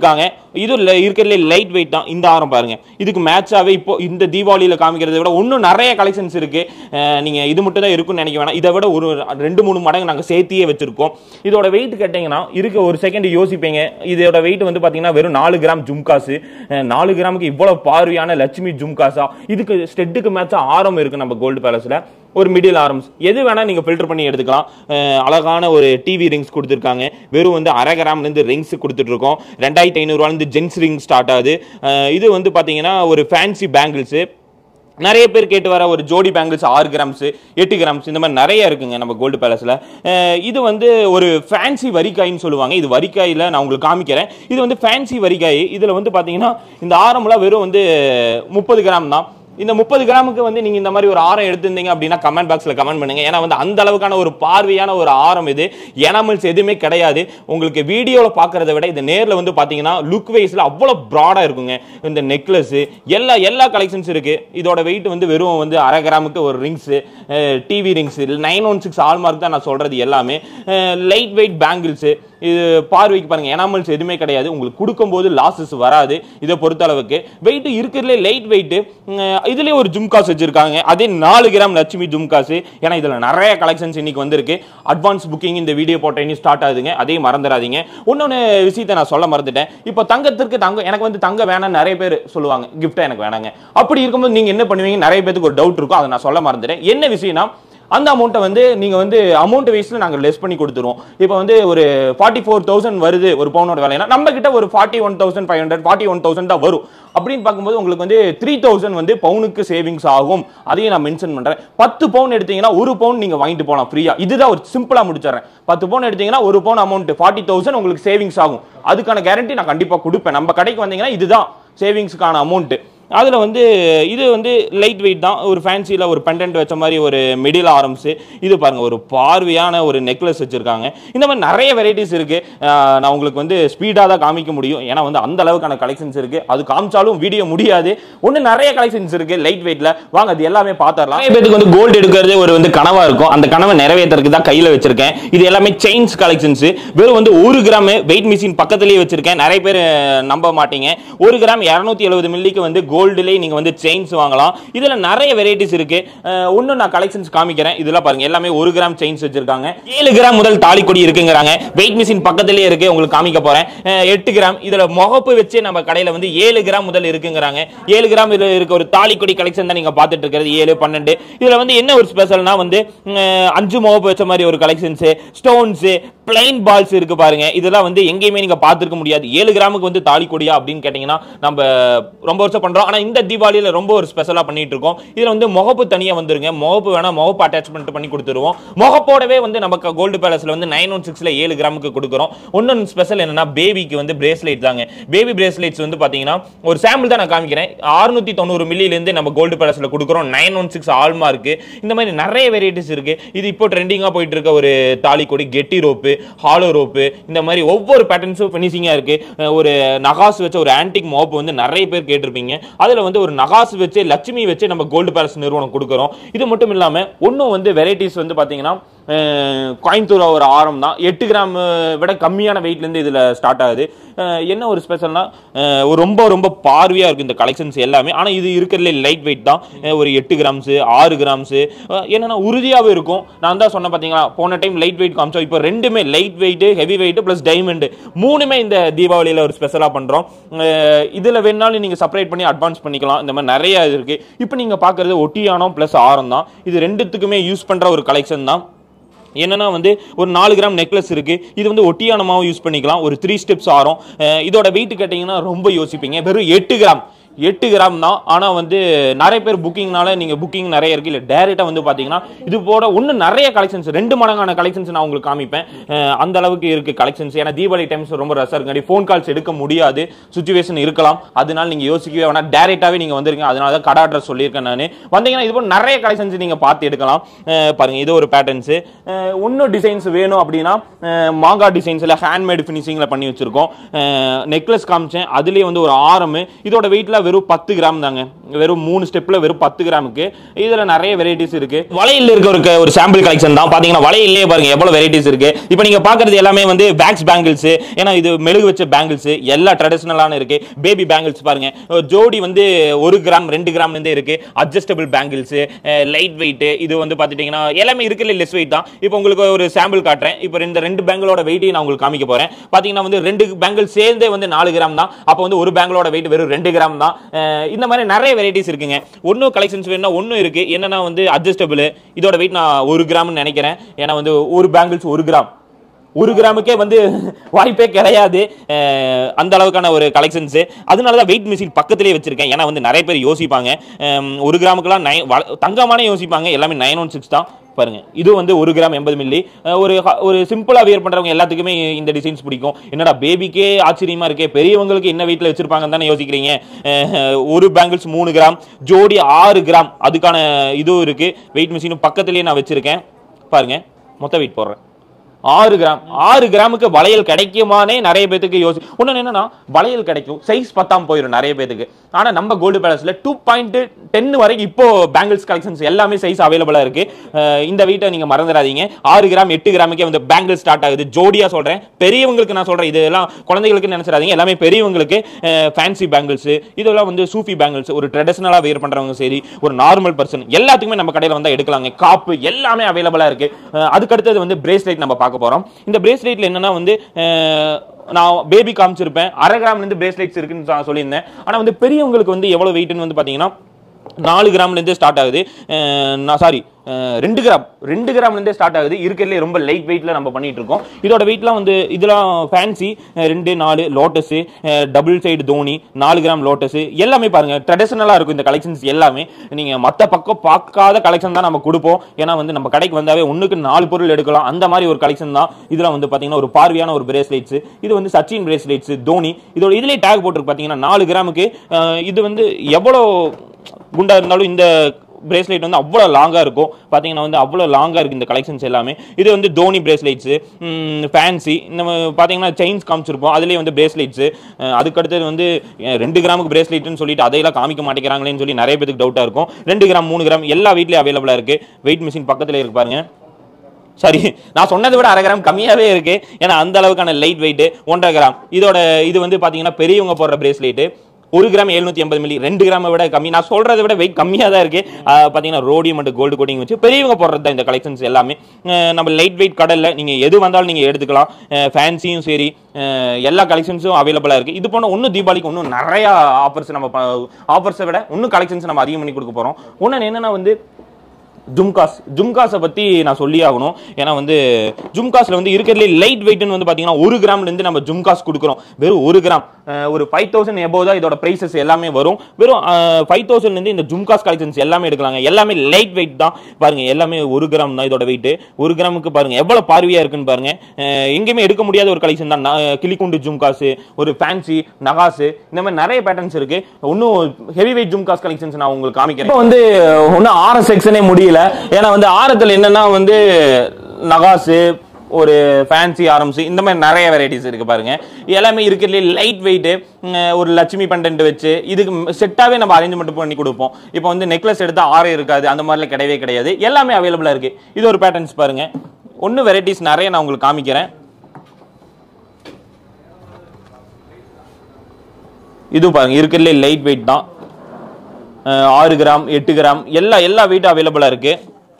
இது இருக்கிறதுல லைட் வெயிட் தான் இந்த ஆரம் பாருங்க இதுக்கு மேட்சாவே இப்போ இந்த தீபாவளியில காமிக்கிறதை விட இன்னும் நிறைய கலெக்ஷன்ஸ் இருக்கு அஹ் நீங்க இது மட்டும் தான் இருக்கும்னு நினைக்க வேணாம் இதை விட ஒரு ரெண்டு மூணு மடங்கு நாங்க சேர்த்தியே வச்சிருக்கோம் இதோட வெயிட் கேட்டீங்கன்னா இருக்க ஒரு செகண்ட் யோசிப்பீங்க இதோட வெயிட் வந்து பாத்தீங்கன்னா வெறும் நாலு கிராம் ஜும்காசு அஹ் நாலு கிராமுக்கு இவ்வளவு பார்வையான லட்சுமி ஜும்காசா இதுக்கு ஸ்டெட்டுக்கு மேட்சா ஆரம் இருக்கு நம்ம கோல்டு பேலஸ்ல ஒரு மிடில் ஆர்ம்ஸ் எது வேணா நீங்க ஃபில்டர் பண்ணி எடுத்துக்கலாம் அஹ் அழகான ஒரு டிவி ரிங்ஸ் கொடுத்துருக்காங்க வெறும் வந்து அரை கிராம்ல இருந்து ரிங்ஸ் கொடுத்துட்டு இருக்கோம் ரெண்டாயிரத்தி ஐநூறுவால இருந்து ஜென்ஸ் ரிங் ஸ்டார்ட் ஆகுது அஹ் இது வந்து பாத்தீங்கன்னா ஒரு ஃபேன்சி பேங்கிள்ஸ் நிறைய பேர் கேட்டு வர ஒரு ஜோடி பேங்கிள்ஸ் ஆறு கிராம்ஸ் எட்டு கிராம்ஸ் இந்த மாதிரி நிறைய இருக்குங்க நம்ம கோல்டு பேலஸ்ல இது வந்து ஒரு ஃபேன்சி வரிக்காயின்னு சொல்லுவாங்க இது வரிக்காயில நான் உங்களுக்கு காமிக்கிறேன் இது வந்து ஃபேன்சி வரிக்காய் இதுல வந்து பாத்தீங்கன்னா இந்த ஆரம்லாம் வெறும் வந்து முப்பது கிராம் தான் இந்த முப்பது கிராமுக்கு வந்து நீங்க இந்த மாதிரி ஒரு ஆரம் எடுத்திருந்தீங்க அப்படின்னா கமெண்ட் பாக்ஸ்ல கமெண்ட் பண்ணுங்க ஏன்னா வந்து அந்த அளவுக்கான ஒரு பார்வையான ஒரு ஆரம் இது எனாமல்ஸ் எதுவுமே கிடையாது உங்களுக்கு வீடியோல பாக்குறத விட இது நேர்ல வந்து பாத்தீங்கன்னா லுக் வைஸ்ல அவ்வளவு ப்ராடா இருக்குங்க இந்த நெக்லஸ் எல்லா எல்லா கலெக்ஷன்ஸ் இருக்கு இதோட வெயிட் வந்து வெறும் வந்து அரை கிராமுக்கு ஒரு ரிங்ஸ் டிவி rings nine one six hallmark தான் நான் சொல்றது எல்லாமே லைட் வெயிட் பேங்கிள்ஸ் இது பார்வைக்கு பாருங்க எனாமல்ஸ் எதுவுமே கிடையாது உங்களுக்கு கொடுக்கும்போது லாசஸ் வராது இதை பொறுத்த அளவுக்கு வெயிட் இருக்கிறதுலே லைட் வெயிட் இதுலயே ஒரு ஜும்காஸ் வச்சிருக்காங்க அதே நாலு கிராம் லட்சுமி ஜும்காஸ் ஏன்னா இதுல நிறைய கலெக்ஷன்ஸ் இன்னைக்கு வந்திருக்கு அட்வான்ஸ் புக்கிங் இந்த வீடியோ போட்ட இனி ஸ்டார்ட் ஆகுதுங்க அதையும் மறந்துடாதீங்க இன்னொன்னு விஷயத்தை நான் சொல்ல மறந்துட்டேன் இப்போ தங்கத்திற்கு தங்கம் எனக்கு வந்து தங்க வேணாம் நிறைய பேர் சொல்லுவாங்க கிஃப்டா எனக்கு வேணாங்க அப்படி இருக்கும்போது நீங்க என்ன பண்ணுவீங்க நிறைய பேருக்கு ஒரு டவுட் இருக்கும் அதை நான் சொல்ல மறந்துட்டேன் என்ன விஷயம்னா அந்த அமௌண்ட்டை வந்து நீங்க வந்து அமௌண்ட் வைஸ்ல நாங்க லெஸ் பண்ணி கொடுத்துருவோம் இப்போ வந்து ஒரு ஃபார்ட்டி ஃபோர் தௌசண்ட் வருது ஒரு பவுனோட விலைனா நம்ம கிட்ட ஒரு forty one thousand five hundred forty one thousand தான் வரும் அப்படின்னு பார்க்கும்போது உங்களுக்கு வந்து த்ரீ தௌசண்ட் வந்து பவுனுக்கு சேவிங்ஸ் ஆகும் அதையும் நான் மென்ஷன் பண்றேன் பத்து பவுன் எடுத்தீங்கன்னா ஒரு பவுன் நீங்க வாங்கிட்டு போகலாம் ஃப்ரீயா இதுதான் ஒரு சிம்பிளா முடிச்சிடறேன் பத்து பவுன் எடுத்தீங்கன்னா ஒரு பவுன் அமௌண்ட் ஃபார்ட்டி தௌசண்ட் உங்களுக்கு சேவிங்ஸ் ஆகும் அதுக்கான கேரண்டி நான் கண்டிப்பா கொடுப்பேன் நம்ம கடைக்கு வந்தீங்கன்னா இதுதான் சேவிங்ஸ்க்கான அமௌண்ட் அதில் வந்து இது வந்து லைட் வெயிட் தான் ஒரு ஃபேன்சியில் ஒரு பெண்டன்ட் வச்ச மாதிரி ஒரு மிடில் ஆரம்ஸ் இது பாருங்க ஒரு பார்வையான ஒரு நெக்லஸ் வச்சிருக்காங்க இந்த மாதிரி நிறைய வெரைட்டிஸ் இருக்கு ஆஹ் நான் உங்களுக்கு வந்து ஸ்பீடாக தான் காமிக்க முடியும் ஏன்னா வந்து அந்த அளவுக்கான கலெக்ஷன்ஸ் இருக்கு அது காமிச்சாலும் வீடியோ முடியாது ஒன்று நிறைய கலெக்ஷன்ஸ் இருக்கு லைட் வெயிட்ல வாங்க அது எல்லாமே பார்த்துடலாம் நிறைய பேருக்கு வந்து கோல்டு எடுக்கிறது ஒரு வந்து கனவா இருக்கும் அந்த கனவை நிறைவேற்றுறதுக்கு தான் கையில் வச்சிருக்கேன் இது எல்லாமே செயின்ஸ் கலெக்ஷன்ஸ் வெறும் வந்து ஒரு கிராம் வெயிட் மிஷின் பக்கத்துலேயே வச்சிருக்கேன் நிறைய பேர் அஹ், நம்ப மாட்டீங்க ஒரு கிராம் இரநூத்தி எழுபது மில்லிக்கு வந்து கோல்டுலேயே நீங்க வந்து செயின்ஸ் வாங்கலாம் இதுல நிறைய வெரைட்டிஸ் இருக்கு அஹ், இன்னும் நான் கலெக்ஷன்ஸ் காமிக்கிறேன் இதெல்லாம் பாருங்க எல்லாமே ஒரு கிராம் செயின்ஸ் வச்சிருக்காங்க ஏழு கிராம் முதல் தாலி கொடி இருக்குங்கிறாங்க வெயிட் மிஷின் பக்கத்திலேயே இருக்கு உங்களுக்கு காமிக்க போறேன் அஹ், எட்டு கிராம் இதுல முகப்பு வச்சு நம்ம கடையில வந்து ஏழு கிராம் முதல் இருக்குங்கிறாங்க ஏழு கிராம் இதுல இருக்க ஒரு தாலி கொடி கலெக்ஷன் தான் நீங்க பார்த்துட்டு இருக்கிறது ஏழு பன்னெண்டு இதுல வந்து என்ன ஒரு ஸ்பெஷல்னா வந்து அஹ், அஞ்சு முகப்பு வச்ச மாதிரி ஒரு கலெக்ஷன்ஸ் ஸ்டோன்ஸ் பிளைன் பால்ஸ் இருக்கு பாருங்க இதெல்லாம் வந்து எங்கேயுமே நீங்க பார்த்திருக்க முடியாது ஏழு கிராமுக்கு வந்து தாலி கொடியா அப்படின்னு கேட்டீங்கன்னா நம்ம ரொம்ப வருஷம் பண்றோம் ஆனா இந்த தீபாவளியில ரொம்ப ஒரு ஸ்பெஷலா பண்ணிட்டு இருக்கோம் இதுல வந்து முகப்பு தனியா வந்துருங்க முகப்பு வேணா முகப்பு அட்டாச்மெண்ட் பண்ணி கொடுத்துருவோம் முகப்போடவே வந்து நமக்கு கோல்டு பேலஸ்ல வந்து நைன் ஒன் சிக்ஸ்ல ஏழு கிராமுக்கு கொடுக்குறோம் இன்னொன்று ஸ்பெஷல் என்னன்னா பேபிக்கு வந்து பிரேஸ்லெட் தாங்க பேபி பிரேஸ்லெட்ஸ் வந்து பாத்தீங்கன்னா ஒரு சாம்பிள் தான் நான் காமிக்கிறேன் அறுநூத்தி தொண்ணூறு மில்லியில இருந்து நம்ம கோல்டு பேலஸ்ல கொடுக்குறோம் நைன் ஒன் சிக்ஸ் ஆல்மார்க்கு இந்த மாதிரி நிறைய வெரைட்டிஸ் இருக்கு இது இப்போ ட்ரெண்டிங்கா போயிட்டு இருக்க ஒரு தாலி கொடி கெட்டி ரோப்பு ஹாலோ ரோப்பு இந்த மாதிரி ஒவ்வொரு பேட்டர்ன்ஸும் ஃபினிஷிங்கா இருக்கு அஹ் ஒரு நகாஸ் வச்ச ஒரு ஆன்டிக் மோப் வந்து நிறைய பேர் கேட்டிருப்பீங்க அதுல வந்து ஒரு நகாஸ் வச்சு லட்சுமி வச்சு நம்ம கோல்டு பேலஸ் நிறுவனம் கொடுக்குறோம் இது மட்டும் இல்லாம இன்னும் வந்து வெரைட்டிஸ் வந்து பாத்தீங்கன்னா அஹ் கோயம்புத்தூர் ஒரு ஆரம் தான் எட்டு கிராம் விட கம்மியான வெயிட்ல இருந்து இதுல ஸ்டார்ட் ஆகுது அஹ் என்ன ஒரு ஸ்பெஷல்னா ஒரு ரொம்ப ரொம்ப பார்வையா இருக்கு இந்த கலெக்ஷன்ஸ் எல்லாமே ஆனா இது இருக்கிறதுல லைட் வெயிட் தான் அஹ் ஒரு எட்டு கிராம்ஸ் ஆறு கிராம்ஸ் என்னன்னா உறுதியாவே இருக்கும் நான் தான் சொன்னேன் பாத்தீங்களா போன டைம் லைட் வெயிட் காமிச்சோம் இப்போ ரெண்டுமே light weight heavy weight plus diamond மூணுமே இந்த தீபாவளியில ஒரு ஸ்பெஷலா பண்றோம் அஹ் இதுல வேணாலும் நீங்க செப்பரேட் பண்ணி அட்வான்ஸ் பண்ணிக்கலாம் இந்த மாதிரி நிறைய இது இருக்கு இப்போ நீங்க பாக்குறது ஒட்டியானம் பிளஸ் ஆரம் தான் இது ரெண்டுத்துக்குமே யூஸ் பண்ற ஒரு கலெக்ஷன் தான் என்னன்னா வந்து ஒரு நாலு கிராம் நெக்லஸ் இருக்கு இது வந்து ஒட்டியானமாவும் யூஸ் பண்ணிக்கலாம் ஒரு த்ரீ ஸ்டெப்ஸ் ஆரும் அஹ் இதோட வெயிட் கேட்டிங்கன்னா ரொம்ப யோசிப்பீங்க வெறும் எட்டு கிராம் எட்டு கிராம் தான் ஆனால் வந்து நிறைய பேர் புக்கிங்னால நீங்கள் புக்கிங் நிறைய இருக்கு இல்லை டேரெக்டாக வந்து பார்த்தீங்கன்னா இது போட இன்னும் நிறைய கலெக்ஷன்ஸ் ரெண்டு மடங்கான கலெக்ஷன்ஸ் நான் உங்களுக்கு காமிப்பேன் அஹ் அந்த அளவுக்கு இருக்கு கலெக்ஷன்ஸ் ஏன்னா தீபாவளி டைம்ஸ் ரொம்ப ரஷ்ஷாக இருக்காடி ஃபோன் கால்ஸ் எடுக்க முடியாது சுச்சுவேஷன் இருக்கலாம் அதனால நீங்கள் யோசிக்கவே வேணாம் டேரெக்டாகவே நீங்கள் வந்திருக்கீங்க அதனால தான் கடை அட்ரஸ் சொல்லியிருக்கேன் நான் வந்தீங்கன்னா இது போல நிறைய கலெக்ஷன்ஸ் நீங்கள் பார்த்து எடுக்கலாம் அஹ் பாருங்க இது ஒரு பேட்டர்ன்ஸ் இன்னும் டிசைன்ஸ் வேணும் அப்படின்னா அஹ் மாங்கா டிசைன்ஸ்ல ஹேண்ட்மேட் ஃபினிஷிங்ல பண்ணி வச்சிருக்கோம் நெக்லஸ் காமிச்சேன் அதுலயே வந்து ஒரு ஆரம் இதோட வெயிட்ல சிம்பிளா வெறும் பத்து கிராம் தாங்க வெறும் மூணு ஸ்டெப்ல வெறும் பத்து கிராமுக்கு இதுல நிறைய வெரைட்டிஸ் இருக்கு வளையல் இருக்க ஒரு ஒரு சாம்பிள் கலெக்ஷன் தான் பாத்தீங்கன்னா வளையல்லே பாருங்க எவ்வளவு வெரைட்டிஸ் இருக்கு இப்போ நீங்க பாக்குறது எல்லாமே வந்து பேக்ஸ் பேங்கிள்ஸ் ஏன்னா இது மெழுகு வச்ச பேங்கிள்ஸ் எல்லா ட்ரெடிஷனலான இருக்கு பேபி பேங்கிள்ஸ் பாருங்க ஒரு ஜோடி வந்து ஒரு கிராம் ரெண்டு கிராம் இருந்தே இருக்கு அட்ஜஸ்டபிள் பேங்கிள்ஸ் லைட் வெயிட் இது வந்து பாத்துட்டீங்கன்னா எல்லாமே இருக்குல்ல லெஸ் வெயிட் தான் இப்போ உங்களுக்கு ஒரு சாம்பிள் காட்டுறேன் இப்போ இந்த ரெண்டு பேங்கிளோட வெயிட்டையும் நான் உங்களுக்கு காமிக்க போறேன் பாத்தீங்கன்னா வந்து ரெண்டு பேங்கிள் சேர்ந்தே வந்து நாலு கிராம் தான் அப்போ வந்து ஒரு பேங்கிளோட வெயிட் வெறும் ரெண்டு கிராம் தான் அஹ் இந்த மாதிரி நிறைய வெரைட்டிஸ் இருக்குங்க ஒன்றும் கலெக்ஷன்ஸ் வேணும்னா ஒன்றும் இருக்கு என்னன்னா வந்து அட்ஜஸ்டபிள் இதோட வெயிட் நான் ஒரு கிராம்னு நினைக்கிறேன் ஏன்னா வந்து ஒரு பேங்கிள்ஸ் ஒரு கிராம் ஒரு கிராமுக்கே வந்து வாய்ப்பே கிடையாது அஹ் அந்த அளவுக்கான ஒரு கலெக்ஷன்ஸ் அதனால தான் வெயிட் மிஷின் பக்கத்திலே வச்சிருக்கேன் ஏன்னா வந்து நிறைய பேர் யோசிப்பாங்க அஹ் ஒரு கிராமுக்கெல்லாம் நை தங்கமான யோசிப்பாங்க எல்லாமே நைன் ஒன் சிக்ஸ் தான் பாருங்க இது வந்து ஒரு கிராம் எண்பது மில்லி அஹ் ஒரு ஹ- ஒரு சிம்பிளா வியர் பண்றவங்க எல்லாத்துக்குமே இந்த டிசைன்ஸ் பிடிக்கும் என்னடா பேபிக்கே ஆச்சரியமா இருக்கே பெரியவங்களுக்கு என்ன வீட்டில் வச்சிருப்பாங்கன்னு தானே யோசிக்கிறீங்க அஹ் ஒரு பேங்கிள்ஸ் மூணு கிராம் ஜோடி ஆறு கிராம் அதுக்கான இதுவும் இருக்கு வெயிட் மிஷினும் பக்கத்திலேயே நான் வச்சிருக்கேன் பாருங்க மொத்த வெயிட் போடுறேன் ஆறு கிராம் ஆறு கிராமுக்கு வளையல் கிடைக்குமானே நிறைய பேத்துக்கு யோசி ஒன்று என்னன்னா வளையல் கிடைக்கும் சைஸ் பத்தாம் போயிடும் நிறைய பேத்துக்கு ஆனா நம்ம கோல்டு பேலஸ்ல டூ பாயிண்ட் டென் வரைக்கும் இப்போ பேங்கிள்ஸ் கலெக்ஷன்ஸ் எல்லாமே சைஸ் அவைலபிளா இருக்கு அஹ் இந்த வீட்டை நீங்க மறந்துடாதீங்க ஆறு கிராம் எட்டு கிராமுக்கே வந்து பேங்கிள் ஸ்டார்ட் ஆகுது ஜோடியா சொல்றேன் பெரியவங்களுக்கு நான் சொல்றேன் இதெல்லாம் குழந்தைகளுக்கு நினைச்சிடாதீங்க எல்லாமே பெரியவங்களுக்கு ஃபேன்சி பேங்கிள்ஸ் இதெல்லாம் வந்து சூஃபி பேங்கிள்ஸ் ஒரு ட்ரெடிஷனலா வேர் பண்றவங்க சரி ஒரு நார்மல் பர்சன் எல்லாத்துக்குமே நம்ம கடையில வந்தா எடுக்கலாங்க காப்பு எல்லாமே அவைலபிளா இருக்கு அஹ் அதுக்கு அடுத்தது வந்து பிரேஸ்லெட் நம்ம பார்க்க போறோம் இந்த பிரேஸ்லெட்ல என்னன்னா வந்து அஹ், நான் பேபி காமிச்சிருப்பேன் அரை கிராம்ல இருந்து பிரேஸ்லெட்ஸ் இருக்குன்னு நான் சொல்லியிருந்தேன் ஆனா வந்து பெரியவங்களுக்கு வந்து எவ்வளவு வெயிட்னு வந்து பாத்தீங்கன்னா நாலு கிராம்ல இருந்தே ஸ்டார்ட் ஆகுது அஹ், நான் சாரி ரெண்டு கிராம் ரெண்டு கிராம்ல இருந்தே ஸ்டார்ட் ஆகுது இருக்கிறதுலே ரொம்ப லைட் வெயிட்ல நம்ம பண்ணிட்டு இருக்கோம் இதோட வெயிட்லாம் வந்து இதெல்லாம் ஃபேன்சி ரெண்டு நாலு லோட்டஸ் டபுள் சைடு தோனி நாலு கிராம் லோட்டஸ் எல்லாமே பாருங்க ட்ரெடிஷனலா இருக்கும் இந்த கலெக்ஷன்ஸ் எல்லாமே நீங்க மத்த பக்கம் பார்க்காத கலெக்ஷன் தான் நம்ம கொடுப்போம் ஏன்னா வந்து நம்ம கடைக்கு வந்தாவே ஒண்ணுக்கு நாலு பொருள் எடுக்கலாம் அந்த மாதிரி ஒரு கலெக்ஷன் தான் இதுல வந்து பாத்தீங்கன்னா ஒரு பார்வையான ஒரு பிரேஸ்லெட்ஸ் இது வந்து சச்சின் பிரேஸ்லெட்ஸ் தோனி இதோட இதுலயே டேக் போட்டிருக்கு பாத்தீங்கன்னா நாலு கிராமுக்கு அஹ், இது வந்து எவ்வளோ குண்டா இருந்தாலும் இந்த பிரேஸ்லெட் வந்து அவ்வளோ லாங்காக இருக்கும் பார்த்தீங்கன்னா வந்து அவ்வளோ லாங்காக இருக்குது இந்த கலெக்ஷன்ஸ் எல்லாமே இது வந்து தோனி பிரேஸ்லெட்ஸு ஃபேன்சி நம்ம பார்த்தீங்கன்னா செயின்ஸ் காமிச்சிருப்போம் அதுலேயே வந்து பிரேஸ்லெட்ஸு அதுக்கு அடுத்தது வந்து அஹ், ரெண்டு கிராமுக்கு பிரேஸ்லெட்னு சொல்லிட்டு அதையெல்லாம் காமிக்க மாட்டேங்கிறாங்களேன்னு சொல்லி நிறைய பேருக்கு டவுட்டாக இருக்கும் ரெண்டு கிராம் மூணு கிராம் எல்லா வீட்லேயும் அவைலபிளாக இருக்குது வெயிட் மிஷின் பக்கத்தில் இருக்கு பாருங்க சரி நான் சொன்னதை விட அரை கிராம் கம்மியாவே இருக்கு ஏன்னா அந்த அளவுக்கான லைட் வெயிட் ஒன்றரை கிராம் இதோட இது வந்து பாத்தீங்கன்னா பெரியவங்க போடுற பிரேஸ்லெட் ஒரு கிராம் எழுநூத்தி எண்பது மில்லி ரெண்டு கிராமை விட கம்மி நான் சொல்றதை விட வெயிட் கம்மியா தான் இருக்கு ஆஹ் பாத்தீங்கன்னா ரோடியம் மற்றும் கோல்டு கோட்டிங் வச்சு பெரியவங்க போடுறது தான் இந்த கலெக்ஷன்ஸ் எல்லாமே ஆஹ் நம்ம லைட் வெயிட் கடல்ல நீங்க எது வந்தாலும் நீங்க எடுத்துக்கலாம் ஃபேன்சியும் சரி ஆஹ் எல்லா கலெக்ஷன்ஸும் அவைலபிளா இருக்கு இது போன இன்னும் தீபாவளிக்கு இன்னும் நிறைய ஆஃபர்ஸ் நம்ம ஆஃபர்ஸை விட இன்னும் கலெக்ஷன்ஸ் நம்ம அதிகம் பண்ணி கொடுக்க போறோம் ஒன்னு என்னன்னா வந்து ஜும்காஸ் ஜும்காஸை பற்றி நான் சொல்லி ஆகணும் ஏன்னா வந்து ஜும்காஸில் வந்து இருக்கிறதுலே லைட் வெயிட்னு வந்து பார்த்தீங்கன்னா ஒரு கிராம்லேருந்து நம்ம ஜும்காஸ் கொடுக்குறோம் வெறும் ஒரு கிராம் அஹ் ஒரு ஃபைவ் தௌசண்ட் எபோவ் தான் இதோட ப்ரைஸஸ் எல்லாமே வரும் வெறும் ஃபைவ் தௌசண்ட்லேருந்து இந்த ஜும்காஸ் கலெக்ஷன்ஸ் எல்லாமே எடுக்கலாங்க எல்லாமே லைட் வெயிட் தான் பாருங்க எல்லாமே ஒரு கிராம் தான் இதோட வெயிட் ஒரு கிராமுக்கு பாருங்க எவ்வளோ பார்வையாக இருக்குன்னு பாருங்க அஹ் எங்கேயுமே எடுக்க முடியாத ஒரு கலெக்ஷன் தான் ந- கிளிக்குண்டு ஜும்காஸு ஒரு ஃபேன்சி நகாஸு இந்த மாதிரி நிறைய பேட்டர்ன்ஸ் இருக்கு இன்னும் ஹெவி வெயிட் ஜும்காஸ் கலெக்ஷன்ஸ் நான் உங்களுக்கு காமிக்கிறேன் இப்போ வந்து ஒன்றும் ஆர செக்ஷனே முடியல ஏன்னா வந்து ஆரத்தில் என்னன்னா வந்து நகாஸு ஒரு ஃபேன்சி ஆரம்ஸ் இந்த மாதிரி நிறைய வெரைட்டிஸ் இருக்கு பாருங்க எல்லாமே இருக்கிறதுலே லைட் வெயிட் ஒரு லட்சுமி பண்டன்ட் வச்சு இதுக்கு செட்டாவே நம்ம அரேஞ்ச்மெண்ட் பண்ணி கொடுப்போம் இப்போ வந்து நெக்லஸ் எடுத்தா ஆரம் இருக்காது அந்த மாதிரிலாம் கிடையவே கிடையாது எல்லாமே அவைலபிளா இருக்கு இது ஒரு பேட்டர்ன்ஸ் பாருங்க ஒன்று வெரைட்டிஸ் நிறைய நான் உங்களுக்கு காமிக்கிறேன் இது பாருங்க இருக்கிறதுலே லைட் வெயிட் தான் அஹ் ஆறு கிராம் எட்டு கிராம் எல்லா எல்லா வெயிட்டும் அவைலபிளாக இருக்கு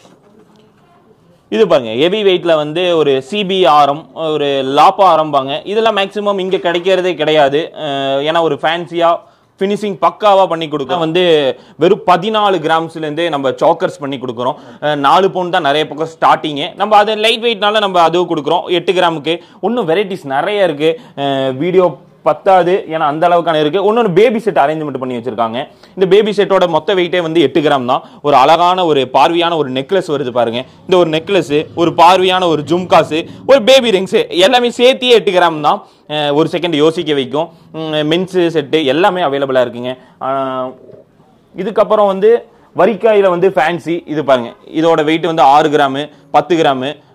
இது பாருங்க ஹெவி வெயிட்ல வந்து ஒரு சிபி ஆரம் ஒரு லாப்பா ஆரம்பாங்க இதெல்லாம் மேக்ஸிமம் இங்க கிடைக்கிறதே கிடையாது அஹ் ஏன்னா ஒரு ஃபேன்சியா ஃபினிஷிங் பக்காவா பண்ணி கொடுக்கும் வந்து வெறும் பதினாலு கிராம்ஸ்ல இருந்தே நம்ம சாக்கர்ஸ் பண்ணி கொடுக்குறோம் அஹ் நாலு பவுண்ட் தான் நிறைய பக்கம் ஸ்டார்டிங்கு நம்ம அது லைட் வெயிட்னால நம்ம அதுவும் கொடுக்குறோம் எட்டு கிராமுக்கு இன்னும் வெரைட்டிஸ் நிறைய இருக்கு வீடியோ பத்தாது ஏன்னா அந்த அளவுக்கான இருக்கு இன்னொன்று பேபி செட் அரேஞ்ச்மெண்ட் பண்ணி வச்சிருக்காங்க இந்த பேபி செட்டோட மொத்த வெயிட்டே வந்து எட்டு கிராம் தான் ஒரு அழகான ஒரு பார்வையான ஒரு நெக்லஸ் வருது பாருங்க இந்த ஒரு நெக்லஸ் ஒரு பார்வையான ஒரு ஜும்காஸ் ஒரு பேபி ரிங்ஸ் எல்லாமே சேர்த்தியே எட்டு கிராம் தான் அஹ் ஒரு செகண்ட் யோசிக்க வைக்கும் மென்ஸ் செட்டு எல்லாமே அவைலபிளா இருக்குங்க அஹ் இதுக்கப்புறம் வந்து வரிக்காயில வந்து ஃபேன்சி இது பாருங்க இதோட வெயிட் வந்து ஆறு கிராமு பத்து கிராமு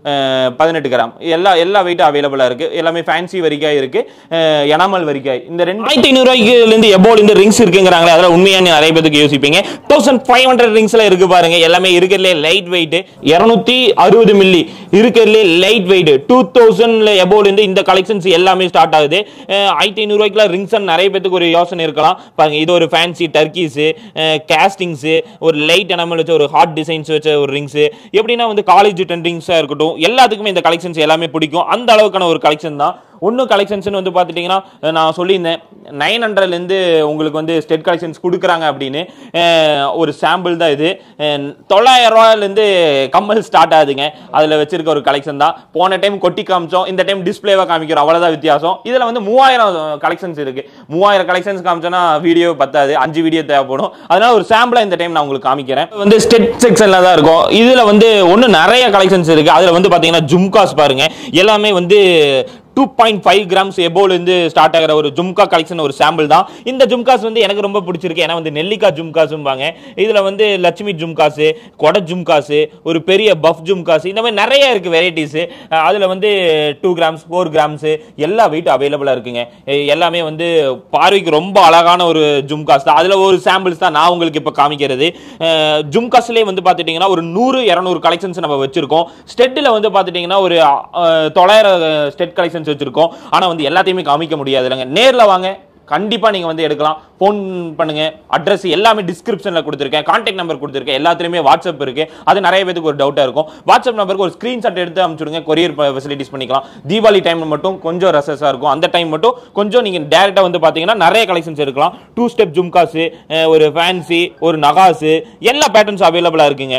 பதினெட்டு கிராம் எல்லா எல்லா வெயிட்டும் அவைலபிளாக இருக்கு எல்லாமே ஃபேன்சி வரிக்காய் இருக்கு அஹ், எனாமல் வரிக்காய் இந்த ரெண்டு ஆயிரத்தி ஐநூறுவாய்க்குலேருந்து எபோல் இந்த ரிங்ஸ் இருக்குங்கிறாங்களே அதெல்லாம் உண்மையான நிறைய பேருக்கு யோசிப்பீங்க தௌசண்ட் ஃபைவ் ஹண்ட்ரட் ரிங்ஸ்ல இருக்கு பாருங்க எல்லாமே இருக்கிறதுலே லைட் வெயிட் இரநூத்தி அறுபது மில்லி இருக்கிறதுலே லைட் வெயிட் டூ தௌசண்ட்ல எபோலேருந்து இந்த கலெக்ஷன்ஸ் எல்லாமே ஸ்டார்ட் ஆகுது அஹ், ஆயிரத்தி ஐநூறுவாய்க்குலாம் ரிங்ஸ் நிறைய பேருக்கு ஒரு யோசனை இருக்கலாம் பாருங்க இது ஒரு ஃபேன்சி டர்க்கீஸு கேஸ்டிங்ஸு ஒரு லைட் எனாமல் வச்ச ஒரு ஹார்ட் டிசைன்ஸ் வச்ச ஒரு ரிங்ஸு எப்படின்னா வந்து காலேஜ் ட்ரெண்டிங்ஸாக இருக்கட்டும் எல்லாத்துக்குமே இந்த கலெக்ஷன்ஸ் எல்லாமே பிடிக்கும் அந்த அளவுக்கான ஒரு கலெக்ஷன் தான் ஒன்றும் கலெக்ஷன்ஸ்னு வந்து பார்த்துட்டிங்கன்னா நான் சொல்லியிருந்தேன் நைன் ஹண்ட்ரட்லேருந்து உங்களுக்கு வந்து ஸ்டெட் கலெக்ஷன்ஸ் கொடுக்குறாங்க அப்படின்னு அஹ், ஒரு சாம்பிள் தான் இது அஹ், தொள்ளாயிரம் ரூபாயிலேருந்து கம்மல் ஸ்டார்ட் ஆகுதுங்க அதில் வச்சிருக்க ஒரு கலெக்ஷன் தான் போன டைம் கொட்டி காமிச்சோம் இந்த டைம் டிஸ்பிளேவாக காமிக்கிறோம் அவ்வளோதான் வித்தியாசம் இதில் வந்து மூவாயிரம் கலெக்ஷன்ஸ் இருக்கு மூவாயிரம் கலெக்ஷன்ஸ் காமிச்சோன்னா வீடியோ பத்தாது அஞ்சு வீடியோ தேவைப்படும் அதனால ஒரு சாம்பிளா இந்த டைம் நான் உங்களுக்கு காமிக்கிறேன் இது வந்து ஸ்டெட் செக்ஷன்ல தான் இருக்கும் இதுல வந்து ஒண்ணு நிறைய கலெக்ஷன்ஸ் இருக்கு அதுல வந்து பாத்தீங்கன்னா ஜும்காஸ் பாருங்க எல்லாமே வந்து டூ பாயிண்ட் ஃபைவ் கிராம்ஸ் எபோலேருந்து ஸ்டார்ட் ஆகிற ஒரு ஜும்கா கலெக்ஷன் ஒரு சாம்பிள் தான் இந்த ஜும்காஸ் வந்து எனக்கு ரொம்ப பிடிச்சிருக்கு ஏன்னா வந்து நெல்லிக்காய் ஜும்காஸும்பாங்க இதில் வந்து லட்சுமி ஜும்காஸு கொடை ஜும்காஸு ஒரு பெரிய பஃப் ஜும்காஸ் இந்த மாதிரி நிறைய இருக்கு வெரைட்டிஸு அதில் வந்து டூ கிராம்ஸ் ஃபோர் கிராம்ஸு எல்லா வெயிட் அவைலபிளாக இருக்குங்க எ- எல்லாமே வந்து பார்வைக்கு ரொம்ப அழகான ஒரு ஜும்காஸ் தான் அதில் ஒரு சாம்பிள்ஸ் தான் நான் உங்களுக்கு இப்போ காமிக்கிறது அஹ், ஜும்காஸ்லேயே வந்து பார்த்துட்டிங்கன்னா ஒரு நூறு இரநூறு கலெக்ஷன்ஸ் நம்ம வச்சிருக்கோம் ஸ்டெட்டில் வந்து பார்த்துட்டிங்கன்னா ஒரு அஹ், தொள்ளாயிரம் ஸ்டெட் கலெக்ஷன்ஸ் வச்சிருக்கோம் ஆனால் வந்து எல்லாத்தையுமே காமிக்க முடியாது இல்லைங்க நேரில் வாங்க கண்டிப்பா நீங்க வந்து எடுக்கலாம் ஃபோன் பண்ணுங்க அட்ரஸ் எல்லாமே டிஸ்கிரிப்ஷன்ல கொடுத்துருக்கேன் கான்டாக்ட் நம்பர் கொடுத்துருக்கேன் எல்லாத்துலயுமே வாட்ஸ்அப் இருக்கு அது நிறைய பேருக்கு ஒரு டவுட்டா இருக்கும் வாட்ஸ்அப் நம்பருக்கு ஒரு ஸ்கிரீன்ஷாட் எடுத்து அனுப்பிச்சுடுங்க கொரியர் ஃபெசிலிட்டிஸ் பண்ணிக்கலாம் தீபாவளி டைம் மட்டும் கொஞ்சம் ரசஸா இருக்கும் அந்த டைம் மட்டும் கொஞ்சம் நீங்க டேரக்டா வந்து பாத்தீங்கன்னா நிறைய கலெக்ஷன்ஸ் எடுக்கலாம் டூ ஸ்டெப் ஜும்காஸ் ஒரு ஃபேன்சி ஒரு நகாசு எல்லா பேட்டர்ன்ஸ் அவைலபிளா இருக்குங்க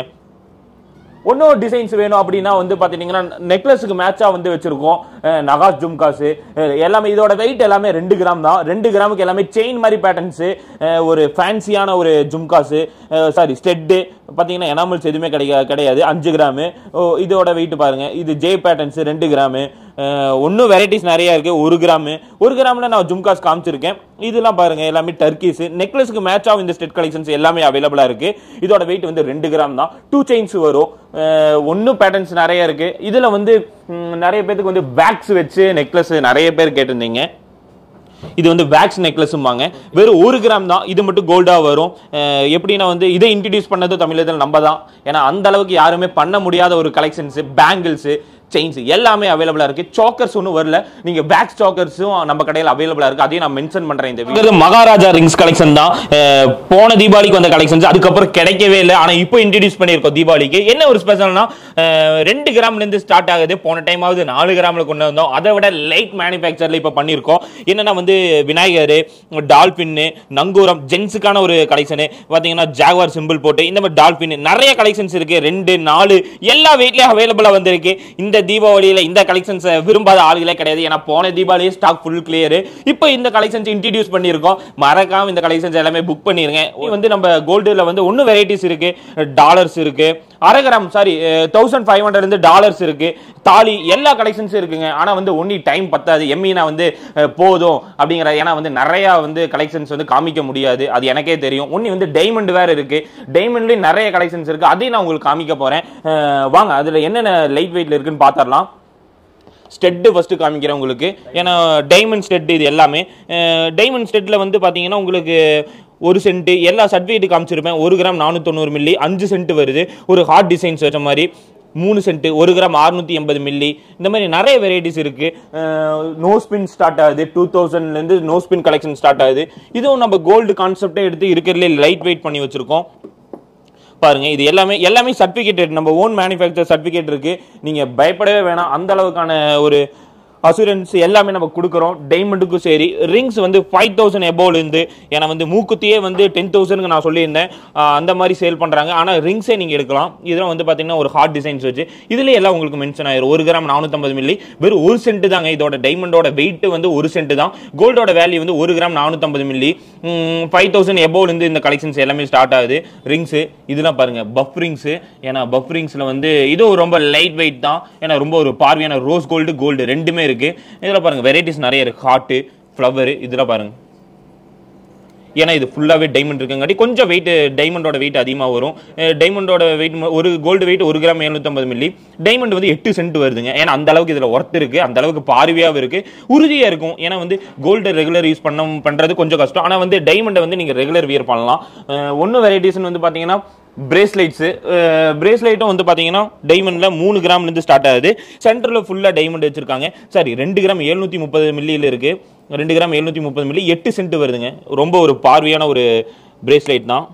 ஒன்றும் டிசைன்ஸ் வேணும் அப்படின்னா வந்து பார்த்தீங்கன்னா நெக்லஸுக்கு மேட்சாக வந்து வச்சிருக்கோம் அஹ் நகாஸ் ஜும்காஸு அஹ் எல்லாமே இதோட வெயிட் எல்லாமே ரெண்டு கிராம் தான் ரெண்டு கிராமுக்கு எல்லாமே செயின் மாதிரி பேட்டர்ன்ஸு ஒரு ஃபேன்சியான ஒரு ஜும்காஸு சாரி ஸ்டெட்டு பார்த்தீங்கன்னா எனாமல்ஸ் எதுவுமே கிடைக்க கிடையாது அஞ்சு கிராமு ஓ, இதோட வெயிட் பாருங்க இது ஜே பேட்டர்ன்ஸ் ரெண்டு கிராமு ஒன்றும் வெரைட்டிஸ் நிறைய இருக்கு ஒரு கிராமு ஒரு கிராமில் நான் ஜும்காஸ் காமிச்சிருக்கேன் இதெல்லாம் பாருங்க எல்லாமே டர்க்கீஸ் நெக்லஸ்க்கு மேட்ச் ஆகும் இந்த ஸ்டெட் கலெக்ஷன்ஸ் எல்லாமே அவைலபிளாக இருக்கு இதோட வெயிட் வந்து ரெண்டு கிராம் தான் டூ செயின்ஸ் வரும் ஒன்றும் பேட்டர்ன்ஸ் நிறைய இருக்கு இதில் வந்து ம், நிறைய பேருக்கு வந்து பேக்ஸ் வச்சு நெக்லஸ் நிறைய பேர் கேட்டிருந்தீங்க இது வந்து வேக்ஸ் நெக்லஸும்பாங்க வெறும் ஒரு கிராம் தான் இது மட்டும் கோல்டாக வரும் அஹ் எப்படின்னா வந்து இதை இன்ட்ரடியூஸ் பண்ணது தமிழகத்தில் நம்ம தான் ஏன்னா அந்த அளவுக்கு யாருமே பண்ண முடியாத ஒரு கலெக்ஷன்ஸ் பேங்கிள்ஸ் செயின்ஸ் எல்லாமே அவைலபிளா இருக்கு சாக்கர்ஸ் ஒன்றும் வரல நீங்க பேக் சாக்கர்ஸும் நம்ம கடையில் அவைலபிளா இருக்கு அதையும் நான் மென்ஷன் பண்றேன் இந்த video. இது மகாராஜா ரிங்ஸ் கலெக்ஷன் தான் அஹ் போன தீபாவளிக்கு வந்த கலெக்ஷன்ஸ் அதுக்கப்புறம் கிடைக்கவே இல்லை ஆனா இப்போ இன்ட்ரடியூஸ் பண்ணியிருக்கோம் தீபாவளிக்கு என்ன ஒரு ஸ்பெஷல்னா ரெண்டு கிராம்ல இருந்து ஸ்டார்ட் ஆகுது போன டைம் ஆகுது நாலு கிராம்ல கொண்டு வந்தோம் அதை விட லைட் மேனுஃபேக்சர்ல இப்போ பண்ணியிருக்கோம் என்னன்னா வந்து விநாயகர் டால்பின் நங்கூரம் ஜென்ஸுக்கான ஒரு கலெக்ஷனு பார்த்தீங்கன்னா ஜாகுவார் சிம்பிள் போட்டு இந்த மாதிரி டால்பின் நிறைய கலெக்ஷன்ஸ் இருக்கு ரெண்டு நாலு எல்லா வெயிட்லயும் அவைலபிளா வந்திருக்கு இந்த தீபாவளியில இந்த கலெக்ஷன்ஸ் விரும்பாத ஆளுகளே கிடையாது ஏன்னா போன தீபாவளி ஸ்டாக் ஃபுல் கிளியர் இப்போ இந்த கலெக்ஷன்ஸ் இன்ட்ரடியூஸ் பண்ணியிருக்கோம் மறக்காம இந்த கலெக்ஷன்ஸ் எல்லாமே புக் பண்ணிருங்க இது வந்து நம்ம கோல்டுல வந்து ஒன்னும் வெரைட்டிஸ் இருக்கு டாலர்ஸ் இருக்கு அரை gram sorry thousand five hundred இருந்து டாலர்ஸ் இருக்கு தாலி எல்லா கலெக்ஷன்ஸும் இருக்குங்க ஆனா வந்து ஒன்லி டைம் பத்தாது எம்மினா வந்து அஹ், போதும் அப்படிங்கிற ஏன்னா வந்து நிறைய வந்து கலெக்ஷன்ஸ் வந்து காமிக்க முடியாது அது எனக்கே தெரியும் ஒன்னி வந்து டைமண்ட் வேற இருக்கு டைமண்ட்லயும் நிறைய கலெக்ஷன்ஸ் இருக்கு அதையும் நான் உங்களுக்கு காமிக்க போறேன் அஹ், வாங்க அதுல என்னென்ன லைட் வெயிட்ல இருக்குன்னு பாத்திரலாம் ஸ்டெட்டு ஃபஸ்ட்டு காமிக்கிறேன் உங்களுக்கு ஏன்னா டைமண்ட் ஸ்டெட் இது எல்லாமே டைமண்ட் ஸ்டெட்டில் வந்து பார்த்தீங்கன்னா உங்களுக்கு ஒரு சென்ட் எல்லா சர்டிஃபிகேட் காமிச்சிருப்பேன் ஒரு கிராம் நானூற்றொண்ணூறு மில்லி அஞ்சு சென்ட் வருது ஒரு ஹார்ட் டிசைன்ஸ் வச்ச மாதிரி மூணு சென்ட் ஒரு கிராம் அறுநூத்தி எண்பது மில்லி இந்த மாதிரி நிறைய வெரைட்டிஸ் இருக்கு நோ ஸ்பின் ஸ்டார்ட் ஆகுது டூ தௌசண்ட்லேருந்து நோ ஸ்பின் கலெக்ஷன் ஸ்டார்ட் ஆகுது இதுவும் நம்ம கோல்டு கான்செப்டே எடுத்து இருக்கிறதுலே லைட் வெயிட் பண்ணி வச்சிருக்கோம் பாருங்க இது எல்லாமே எல்லாமே சர்டிபிகேட் நம்ம ஓன் மேனுஃபேக்சர் சர்டிபிகேட் இருக்கு நீங்க பயப்படவே வேணாம் அந்த அளவுக்கான ஒரு அசூரன்ஸ் எல்லாமே நம்ம கொடுக்குறோம் டைமண்டுக்கும் சரி ரிங்ஸ் வந்து ஃபைவ் தௌசண்ட் இருந்து ஏன்னா வந்து மூக்குத்தியே வந்து டென் தௌசண்ட்க்கு நான் சொல்லியிருந்தேன் ஆஹ் அந்த மாதிரி சேல் பண்றாங்க ஆனா ரிங்ஸே நீங்க எடுக்கலாம் இதெல்லாம் வந்து பாத்தீங்கன்னா ஒரு ஹார்ட் டிசைன்ஸ் வச்சு இதுல எல்லாம் உங்களுக்கு மென்ஷன் ஆயிரும் ஒரு கிராம் நானூத்தம்பது மில்லி வெறும் ஒரு சென்ட் தாங்க இதோட டைமண்டோட வெயிட் வந்து ஒரு சென்ட் தான் கோல்டோட வேல்யூ வந்து ஒரு கிராம் நானூத்தம்பது மில்லி ஃபைவ் தௌசண்ட் இருந்து இந்த கலெக்ஷன்ஸ் எல்லாமே ஸ்டார்ட் ஆகுது ரிங்ஸ் இதெல்லாம் பாருங்க பஃப் ரிங்ஸ் ஏன்னா பஃப் ரிங்ஸ்ல வந்து இதுவும் ரொம்ப லைட் வெயிட் தான் ஏன்னா ரொம்ப ஒரு பார்வையான ரோஸ் கோல்டு கோல்டு ரெண்டுமே இருக்கு இதுல பாருங்க வெரைட்டிஸ் நிறைய இருக்கு ஹார்ட் ஃப்ளவர் இதெல்லாம் பாருங்க ஏன்னா இது ஃபுல்லாகவே டைமண்ட் இருக்குங்காட்டி கொஞ்சம் வெயிட் டைமண்டோட வெயிட் அதிகமாக வரும் டைமண்டோட வெயிட் ஒரு கோல்டு வெயிட் ஒரு கிராம் எழுநூத்தம்பது மில்லி டைமண்ட் வந்து எட்டு சென்ட் வருதுங்க ஏன்னா அந்த அளவுக்கு இதில் ஒர்த் இருக்கு அந்த அளவுக்கு பார்வையாகவும் இருக்கு உறுதியாக இருக்கும் ஏன்னா வந்து கோல்டு ரெகுலர் யூஸ் பண்ண பண்ணுறது கொஞ்சம் கஷ்டம் ஆனால் வந்து டைமண்டை வந்து நீங்கள் ரெகுலர் வியர் பண்ணலாம் ஒன்று வெரைட்டிஸ்னு வந்து பார்த்தீங்கன்னா பிரேஸ்லைட்ஸு பிரேஸ்லைட்டும் வந்து பார்த்தீங்கன்னா டைமண்டில் மூணு கிராம்லேருந்து ஸ்டார்ட் ஆகுது சென்டரில் ஃபுல்லாக டைமண்ட் வச்சிருக்காங்க சாரி ரெண்டு கிராம் எழுநூற்றி முப்பது மில்லியில் இருக்குது ரெண்டு கிராம் எழுநூற்றி முப்பது மில்லி எட்டு சென்ட் வருதுங்க ரொம்ப ஒரு பார்வையான ஒரு பிரேஸ்லைட் தான்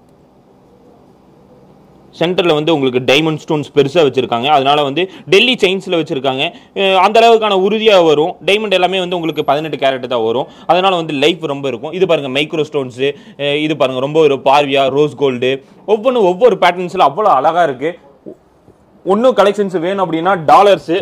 சென்டரில் வந்து உங்களுக்கு டைமண்ட் ஸ்டோன்ஸ் பெருசாக வச்சுருக்காங்க அதனால வந்து டெல்லி செயின்ஸில் வச்சுருக்காங்க அந்த அளவுக்கான உறுதியாக வரும் டைமண்ட் எல்லாமே வந்து உங்களுக்கு பதினெட்டு கேரட் தான் வரும் அதனால வந்து லைஃப் ரொம்ப இருக்கும் இது பாருங்கள் மைக்ரோ ஸ்டோன்ஸு இது பாருங்கள் ரொம்ப ஒரு பார்வியா ரோஸ் கோல்டு ஒவ்வொன்றும் ஒவ்வொரு பேட்டர்ன்ஸில் அவ்வளோ அழகாக இருக்குது ஒன்றும் கலெக்ஷன்ஸ் வேணும் அப்படின்னா டாலர்ஸு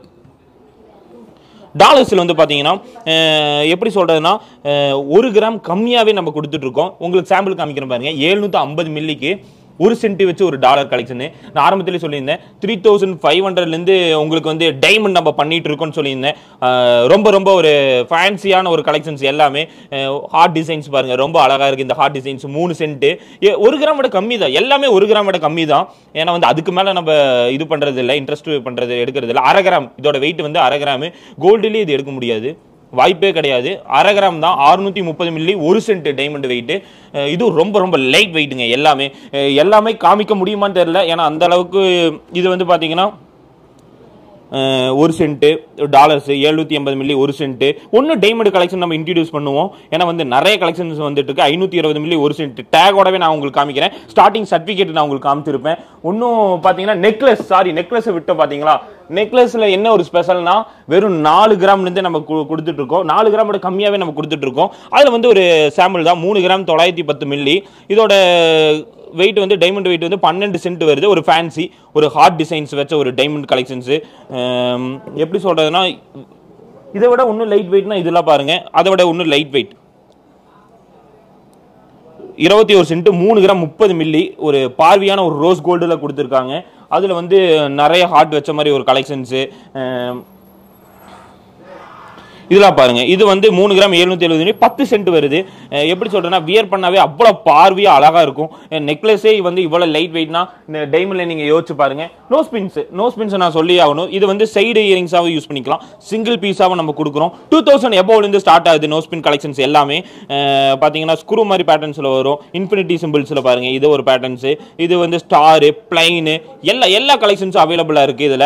டாலர்ஸில் வந்து பார்த்தீங்கன்னா அஹ், எப்படி சொல்கிறதுனா ஒரு கிராம் கம்மியாகவே நம்ம கொடுத்துட்ருக்கோம் உங்களுக்கு சாம்பிள் காமிக்கிறேன் பாருங்க எழுநூற்றி ஐம்பது மில்லிக்கு ஒரு சென்ட் வச்சு ஒரு டாலர் கலெக்ஷனு நான் ஆரம்பத்திலே சொல்லியிருந்தேன் த்ரீ தௌசண்ட் ஃபைவ் ஹண்ட்ரட்லேருந்து உங்களுக்கு வந்து டைமண்ட் நம்ம பண்ணிட்டு இருக்கோம்னு சொல்லியிருந்தேன் அஹ், ரொம்ப ரொம்ப ஒரு ஃபேன்சியான ஒரு கலெக்ஷன்ஸ் எல்லாமே ஹார்ட் டிசைன்ஸ் பாருங்க ரொம்ப அழகாக இருக்குது இந்த ஹார்ட் டிசைன்ஸ் மூணு சென்ட்டு ஒரு கிராம் விட கம்மி தான் எல்லாமே ஒரு கிராம் விட கம்மி தான் ஏன்னா வந்து அதுக்கு மேலே நம்ம இது பண்ணுறது இல்லை இன்ட்ரெஸ்ட் பண்ணுறது எடுக்கிறது இல்லை அரை கிராம் இதோட வெயிட் வந்து அரை கிராமு கோல்டுலேயே இது எடுக்க முடியாது வாய்ப்பே கிடையாது அரை கிராம் தான் அறுநூத்தி முப்பது மில்லி ஒரு சென்ட் டைமண்ட் வெயிட் இது ரொம்ப ரொம்ப லைட் வெயிட்டுங்க எல்லாமே அஹ் எல்லாமே காமிக்க முடியுமான்னு தெரியல ஏன்னா அந்த அளவுக்கு இது வந்து பார்த்தீங்கன்னா அஹ் ஒரு சென்ட்டு டாலர்ஸ் எழுநூத்தி எண்பது மில்லி ஒரு சென்ட்டு ஒன்று டைமண்ட் கலெக்ஷன் நம்ம இன்ட்ரடியூஸ் பண்ணுவோம் ஏன்னா வந்து நிறைய கலெக்ஷன்ஸ் வந்துட்டு இருக்கு ஐநூற்றி இருபது மில்லி ஒரு சென்ட் டேகோடவே நான் உங்களுக்கு காமிக்கிறேன் ஸ்டார்டிங் சர்டிஃபிகேட் நான் உங்களுக்கு காமிச்சிருப்பேன் இன்னும் பார்த்தீங்கன்னா நெக்லஸ் சாரி நெக்லஸ் விட்டு பார்த்தீங்களா நெக்லஸ்ல என்ன ஒரு ஸ்பெஷல்னா வெறும் நாலு கிராம்லேருந்து நம்ம கு- கொடுத்துட்டு இருக்கோம் நாலு கிராமோட கம்மியாகவே நம்ம கொடுத்துட்டு இருக்கோம் அதில் வந்து ஒரு சாம்பிள் தான் மூணு கிராம் தொள்ளாயிரத்தி பத்து மில்லி இதோட வெயிட் வந்து டைமண்ட் வெயிட் வந்து பன்னெண்டு சென்ட் வருது ஒரு ஃபேன்சி ஒரு ஹார்ட் டிசைன்ஸ் வச்ச ஒரு டைமண்ட் கலெக்ஷன்ஸு எப்படி சொல்கிறதுனா இதை விட இன்னும் லைட் வெயிட்னா இதெல்லாம் பாருங்க அதை விட இன்னும் லைட் வெயிட் இருபத்தி ஒரு சென்ட் மூணு கிராம் முப்பது மில்லி ஒரு பார்வையான ஒரு ரோஸ் கோல்டில் கொடுத்துருக்காங்க அதில் வந்து நிறைய ஹார்ட் வச்ச மாதிரி ஒரு கலெக்ஷன்ஸு இதெல்லாம் பாருங்க இது வந்து மூணு கிராம் எழுநூத்தி எழுபது பத்து சென்ட் வருது அஹ் எப்படி சொல்றேன்னா வியர் பண்ணாவே அவ்வளோ பார்வையா அழகா இருக்கும் நெக்லஸே வந்து இவ்வளவு லைட் வெயிட்னா இந்த டைமண்ட்ல நீங்க யோசிச்சு பாருங்க நோ ஸ்பின்ஸ் நோ ஸ்பின்ஸ் நான் சொல்லி ஆகணும் இது வந்து சைடு இயரிங்ஸாவும் யூஸ் பண்ணிக்கலாம் சிங்கிள் பீஸாவும் நம்ம கொடுக்குறோம் டூ தௌசண்ட் இருந்து ஸ்டார்ட் ஆகுது நோ ஸ்பின் கலெக்ஷன்ஸ் எல்லாமே அஹ் பாத்தீங்கன்னா ஸ்க்ரூ மாதிரி பேட்டர்ன்ஸ்ல வரும் இன்ஃபினிட்டி சிம்பிள்ஸ்ல பாருங்க இது ஒரு பேட்டர்ன்ஸ் இது வந்து ஸ்டாரு பிளைனு எல்லா எல்லா கலெக்ஷன்ஸும் அவைலபிளா இருக்கு இதுல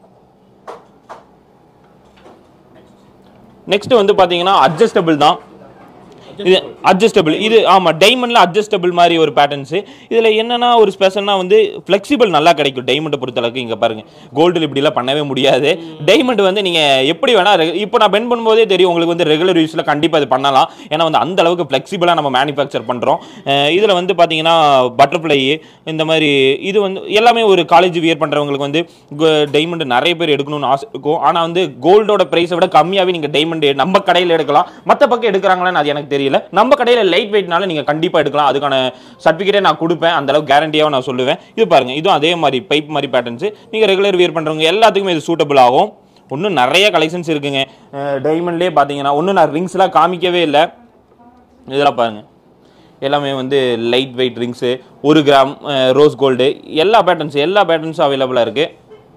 நெக்ஸ்ட் வந்து பாத்தீங்கன்னா அட்ஜஸ்டபிள் தான் இது அட்ஜஸ்டபிள் இது ஆமா டைமண்ட்ல அட்ஜஸ்டபிள் மாதிரி ஒரு பேட்டர்ன்ஸ் இதுல என்னன்னா ஒரு ஸ்பெஷல்னா வந்து ஃபிளெக்சிபிள் நல்லா கிடைக்கும் டைமண்டை பொறுத்த அளவுக்கு இங்க பாருங்க கோல்டில் இப்படிலாம் பண்ணவே முடியாது டைமண்ட் வந்து நீங்க எப்படி வேணா ரெ- இப்போ நான் பென் பண்ணும்போதே தெரியும் உங்களுக்கு வந்து ரெகுலர் யூஸ்ல கண்டிப்பா இது பண்ணலாம் ஏன்னா வந்து அந்த அளவுக்கு ஃபிளெக்சிபிளா நம்ம மேனுஃபேக்சர் பண்றோம் அஹ் இதுல வந்து பாத்தீங்கன்னா பட்டர்ஃப்ளை இந்த மாதிரி இது வந்து எல்லாமே ஒரு காலேஜ் வியர் பண்றவங்களுக்கு வந்து டைமண்ட் நிறைய பேர் எடுக்கணும்னு ஆசை இருக்கும் ஆனா வந்து கோல்டோட பிரைஸை விட கம்மியாவே நீங்க டைமண்ட் நம்ம கடையில் எடுக்கலாம் மற்ற பக்கம் எடுக்கிறாங்களான்னு அது எனக்கு தெரியல நம்ம கடையில் லைட் வெயிட்னால நீங்க கண்டிப்பா எடுக்கலாம் அதுக்கான சர்டிஃபிகேட்டே நான் கொடுப்பேன் அந்த அளவுக்கு கேரண்டியாவும் நான் சொல்லுவேன் இது பாருங்க இதுவும் அதே மாதிரி பைப் மாதிரி பேட்டர்ன்ஸ் நீங்க ரெகுலர் வியர் பண்றவங்க எல்லாத்துக்குமே இது சூட்டபிள் ஆகும் இன்னும் நிறைய கலெக்ஷன்ஸ் இருக்குங்க டைமண்ட்லேயே பார்த்தீங்கன்னா ஒன்றும் நான் ரிங்ஸ்லாம் காமிக்கவே இல்லை இதெல்லாம் பாருங்க எல்லாமே வந்து லைட் வெயிட் ரிங்ஸு ஒரு கிராம் ரோஸ் கோல்டு எல்லா பேட்டர்ன்ஸ் எல்லா பேட்டர்ன்ஸும் அவைலபிளாக இருக்குது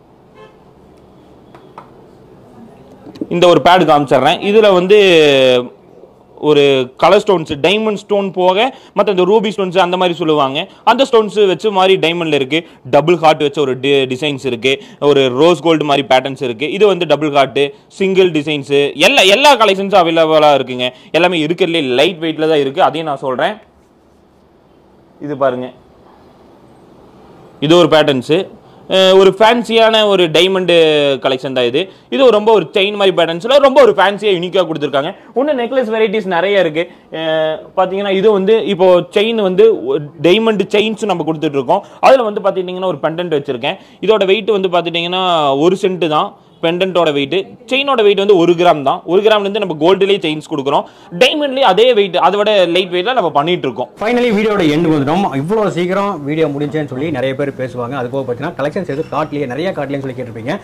இந்த ஒரு பேடு காமிச்சிடுறேன் இதில் வந்து ஒரு கலர் ஸ்டோன்ஸ் டைமண்ட் ஸ்டோன் போக மற்ற இந்த ரூபி ஸ்டோன்ஸ் அந்த மாதிரி சொல்லுவாங்க அந்த ஸ்டோன்ஸ் வச்சு மாதிரி டைமண்ட்ல இருக்கு டபுள் ஹார்ட் வச்ச ஒரு டிசைன்ஸ் இருக்கு ஒரு ரோஸ் கோல்டு மாதிரி பேட்டர்ன்ஸ் இருக்கு இது வந்து டபுள் ஹார்ட் சிங்கிள் டிசைன்ஸ் எல்லா எல்லா கலெக்ஷன்ஸும் அவைலபிளாக இருக்குங்க எல்லாமே இருக்கிறதுலே லைட் வெயிட்ல தான் இருக்கு அதையும் நான் சொல்றேன் இது பாருங்க இது ஒரு பேட்டர்ன்ஸு ஒரு ஃபேன்சியான ஒரு டைமண்டு கலெக்ஷன் தான் இது இது ஒரு ரொம்ப ஒரு செயின் மாதிரி பேட்டர்ன்ஸில் ரொம்ப ஒரு ஃபேன்சியாக யூனிக்காக கொடுத்துருக்காங்க இன்னும் நெக்லஸ் வெரைட்டிஸ் நிறைய இருக்கு அஹ் பார்த்தீங்கன்னா இது வந்து இப்போ செயின் வந்து டைமண்ட் செயின்ஸ் நம்ம கொடுத்துட்டு இருக்கோம் அதில் வந்து பார்த்துட்டிங்கன்னா ஒரு பெண்டன்ட் வச்சிருக்கேன் இதோட வெயிட் வந்து பார்த்துட்டிங்கன்னா ஒரு சென்ட் தான் பெண்டன்ட்டோட வெயிட் செயினோட வெயிட் வந்து ஒரு கிராம் தான் ஒரு கிராம்லேருந்து நம்ம கோல்டுலேயே செயின்ஸ் கொடுக்குறோம் டைமண்ட்லேயே அதே வெயிட் அதை விட லைட் வெயிட்டில் நம்ம பண்ணிட்டு இருக்கோம் ஃபைனலி வீடியோட எண்டு வந்துடும் இவ்வளோ சீக்கிரம் வீடியோ முடிஞ்சேன்னு சொல்லி நிறைய பேர் பேசுவாங்க அது போக பார்த்தீங்கன்னா கலெக்ஷன்ஸ் எதுவும் காட்டலையே நிறைய காட்டலையேன்னு சொல்லி கேட்டிருப்பீங்க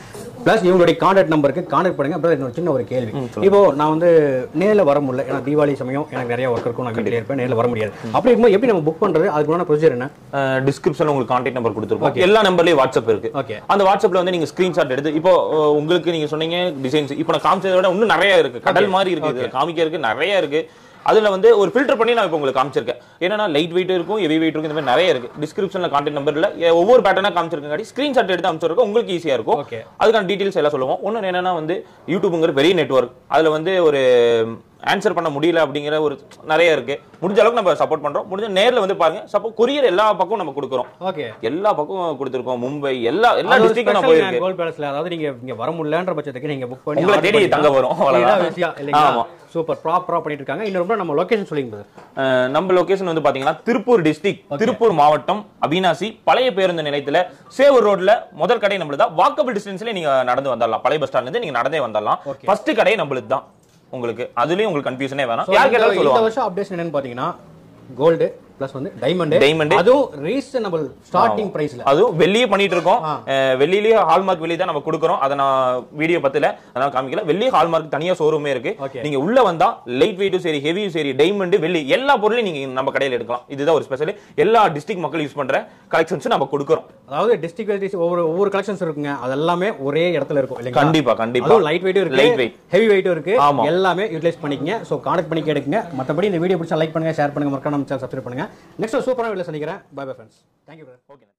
ப்ளஸ் இவங்களுடைய கான்டாக்ட் நம்பருக்கு கான்டாக்ட் பண்ணுங்க அப்புறம் இன்னொரு சின்ன ஒரு கேள்வி இப்போ நான் வந்து நேரில் வர முடியல ஏன்னா தீபாவளி சமயம் எனக்கு நிறைய ஒர்க் இருக்கும் நான் வீட்டில் இருப்பேன் நேரில் வர முடியாது அப்படி இருக்கும்போது எப்படி நம்ம புக் பண்றது அதுக்குள்ள ப்ரொசீஜர் என்ன டிஸ்கிரிப்ஷன்ல உங்களுக்கு கான்டாக்ட் நம்பர் கொடுத்துருப்போம் எல்லா நம்பர்லயும் வாட்ஸ்அப் இருக்கு ஓகே அந்த வாட்ஸ்அப்ல வந்து நீங்க ஸ்கிரீன்ஷாட் எடுத்து இப்போ அஹ், உங்களுக்கு நீங்க சொன்னீங்க டிசைன்ஸ் இப்போ நான் காமிச்சதை விட இன்னும் நிறைய இருக்கு கடல் மாதிரி இருக்கு இதுல காமிக்கிறதுக்கு நிறைய இருக்கு அதுல வந்து ஒரு ஃபில்டர் பண்ணி நான் இப்போ உங்களுக்கு காமிச்சிருக்கேன் என்னன்னா லைட் வெயிட் இருக்கும் ஹெவி வெயிட் இருக்கும் இந்த மாதிரி நிறைய இருக்கு டிஸ்கிரிப்ஷன்ல கான்டாக்ட் நம்பர்ல ஒவ்வொரு பேட்டர்னா காமிச்சிருக்காடி ஸ்கிரீன்ஷாட் எடுத்து அமைச்சிருக்கோம் உங்களுக்கு ஈஸியா இருக்கும் ஓகே அதுக்கான டீடைல்ஸ் எல்லாம் சொல்லுவோம் ஒன்னு என்னன்னா வந்து யூடியூப்ங்கிற பெரிய நெட்வொர்க் அதுல வந்து ஒரு ஆன்சர் பண்ண முடியல அப்படிங்கிற ஒரு நிறைய இருக்கு முடிஞ்ச அளவுக்கு நம்ம சப்போர்ட் பண்றோம் முடிஞ்ச நேர்ல வந்து பாருங்க சப்போஸ் கொரியர் எல்லா பக்கமும் நம்ம கொடுக்குறோம் ஓகே எல்லா பக்கமும் கொடுத்துருக்கோம் மும்பை எல்லா எல்லா டிஸ்ட்ரிக்டும் நான் போயிருக்கு கோல் பேலஸ்ல அதாவது நீங்க இங்க வர முடியலன்ற பட்சத்துக்கு நீங்க புக் பண்ணி உங்களை order தேடி பண்ணிக்கலாம். தங்க வரும் இதுதான் அவ்வளவுதான் விஷயம் இல்லைங்களா ஆமா. சூப்பர் ப்ராப்பரா பண்ணிட்டு இருக்காங்க இன்னொரு நம்ம லொகேஷன் சொல்லிங்க brother. அஹ் நம்ம லொகேஷன் வந்து பாத்தீங்கன்னா திருப்பூர் டிஸ்ட்ரிக்ட் திருப்பூர் மாவட்டம் அவினாசி பழைய பேருந்து நிலையத்துல சேவூர் ரோட்ல முதல் கடை நம்மளுக்கு தான் வாக்கபிள் டிஸ்டன்ஸ்ல நீங்க நடந்து வந்துடலாம் பழைய பஸ் ஸ்டாண்ட்ல இருந்து நீங்க நடந்தே வந்துடலாம் ஃபர்ஸ்ட் கடை நம்மளுக்கு தான் உங்களுக்கு அதுலயும் உங்களுக்கு கன்ஃபியூஷனே வேணாம் So, யார் இந்த- கேட்டாலும் இந்த சொல்லுவாங்க வருஷம் அப்டேஷன் என்னன்னு பாத்தீங்கன்னா கோல்டு பிளஸ் வந்து டைமண்ட் Diamond. அதுவும் ரீசனபிள் ஸ்டார்டிங் பிரைஸ்ல அதுவும் வெள்ளியே பண்ணிட்டு இருக்கோம் அஹ் வெள்ளியிலேயே ஹால்மார்க் வெள்ளி தான் நம்ம கொடுக்குறோம் அதை நான் வீடியோ பத்துல அதனால காமிக்கல வெள்ளி ஹால்மார்க் தனியா ஷோரூமே இருக்கு Okay. நீங்க உள்ள வந்தா லைட் வெயிட்டும் சரி ஹெவியும் சரி டைமண்ட் வெள்ளி எல்லா பொருளையும் நீங்க நம்ம கடையில எடுக்கலாம் இதுதான் ஒரு ஸ்பெஷல் எல்லா டிஸ்ட்ரிக்ட் மக்கள் யூஸ் பண்ற கலெக்ஷன்ஸ் நம்ம கொடுக்குறோம் அதாவது டிஸ்ட்ரிக்ட் வைஸ் ஒவ்வொரு ஒவ்வொரு கலெக்ஷன்ஸ் இருக்குங்க அது எல்லாமே ஒரே இடத்துல இருக்கும் இல்லைங்களா கண்டிப்பா கண்டிப்பா அதுவும் லைட் வெயிட்டும் இருக்கு லைட் வெயிட் ஹெவி வெயிட்டும் இருக்கு ஆமா. எல்லாமே யூட்டிலைஸ் பண்ணிக்கங்க சோ கான்டாக்ட் பண்ணி கேடுங்க மத்தபடி இந்த வீடியோ பிடிச்சா லைக் பண்ணுங்க ஷேர் பண்ணுங்க மறக்காம நம்ம சேனல் சப்ஸ்கிரைப் பண்ணுங்க நெக்ஸ்ட் சூப்பரான வீடியோ சந்திக்கிறேன் bye bye friends thank you okay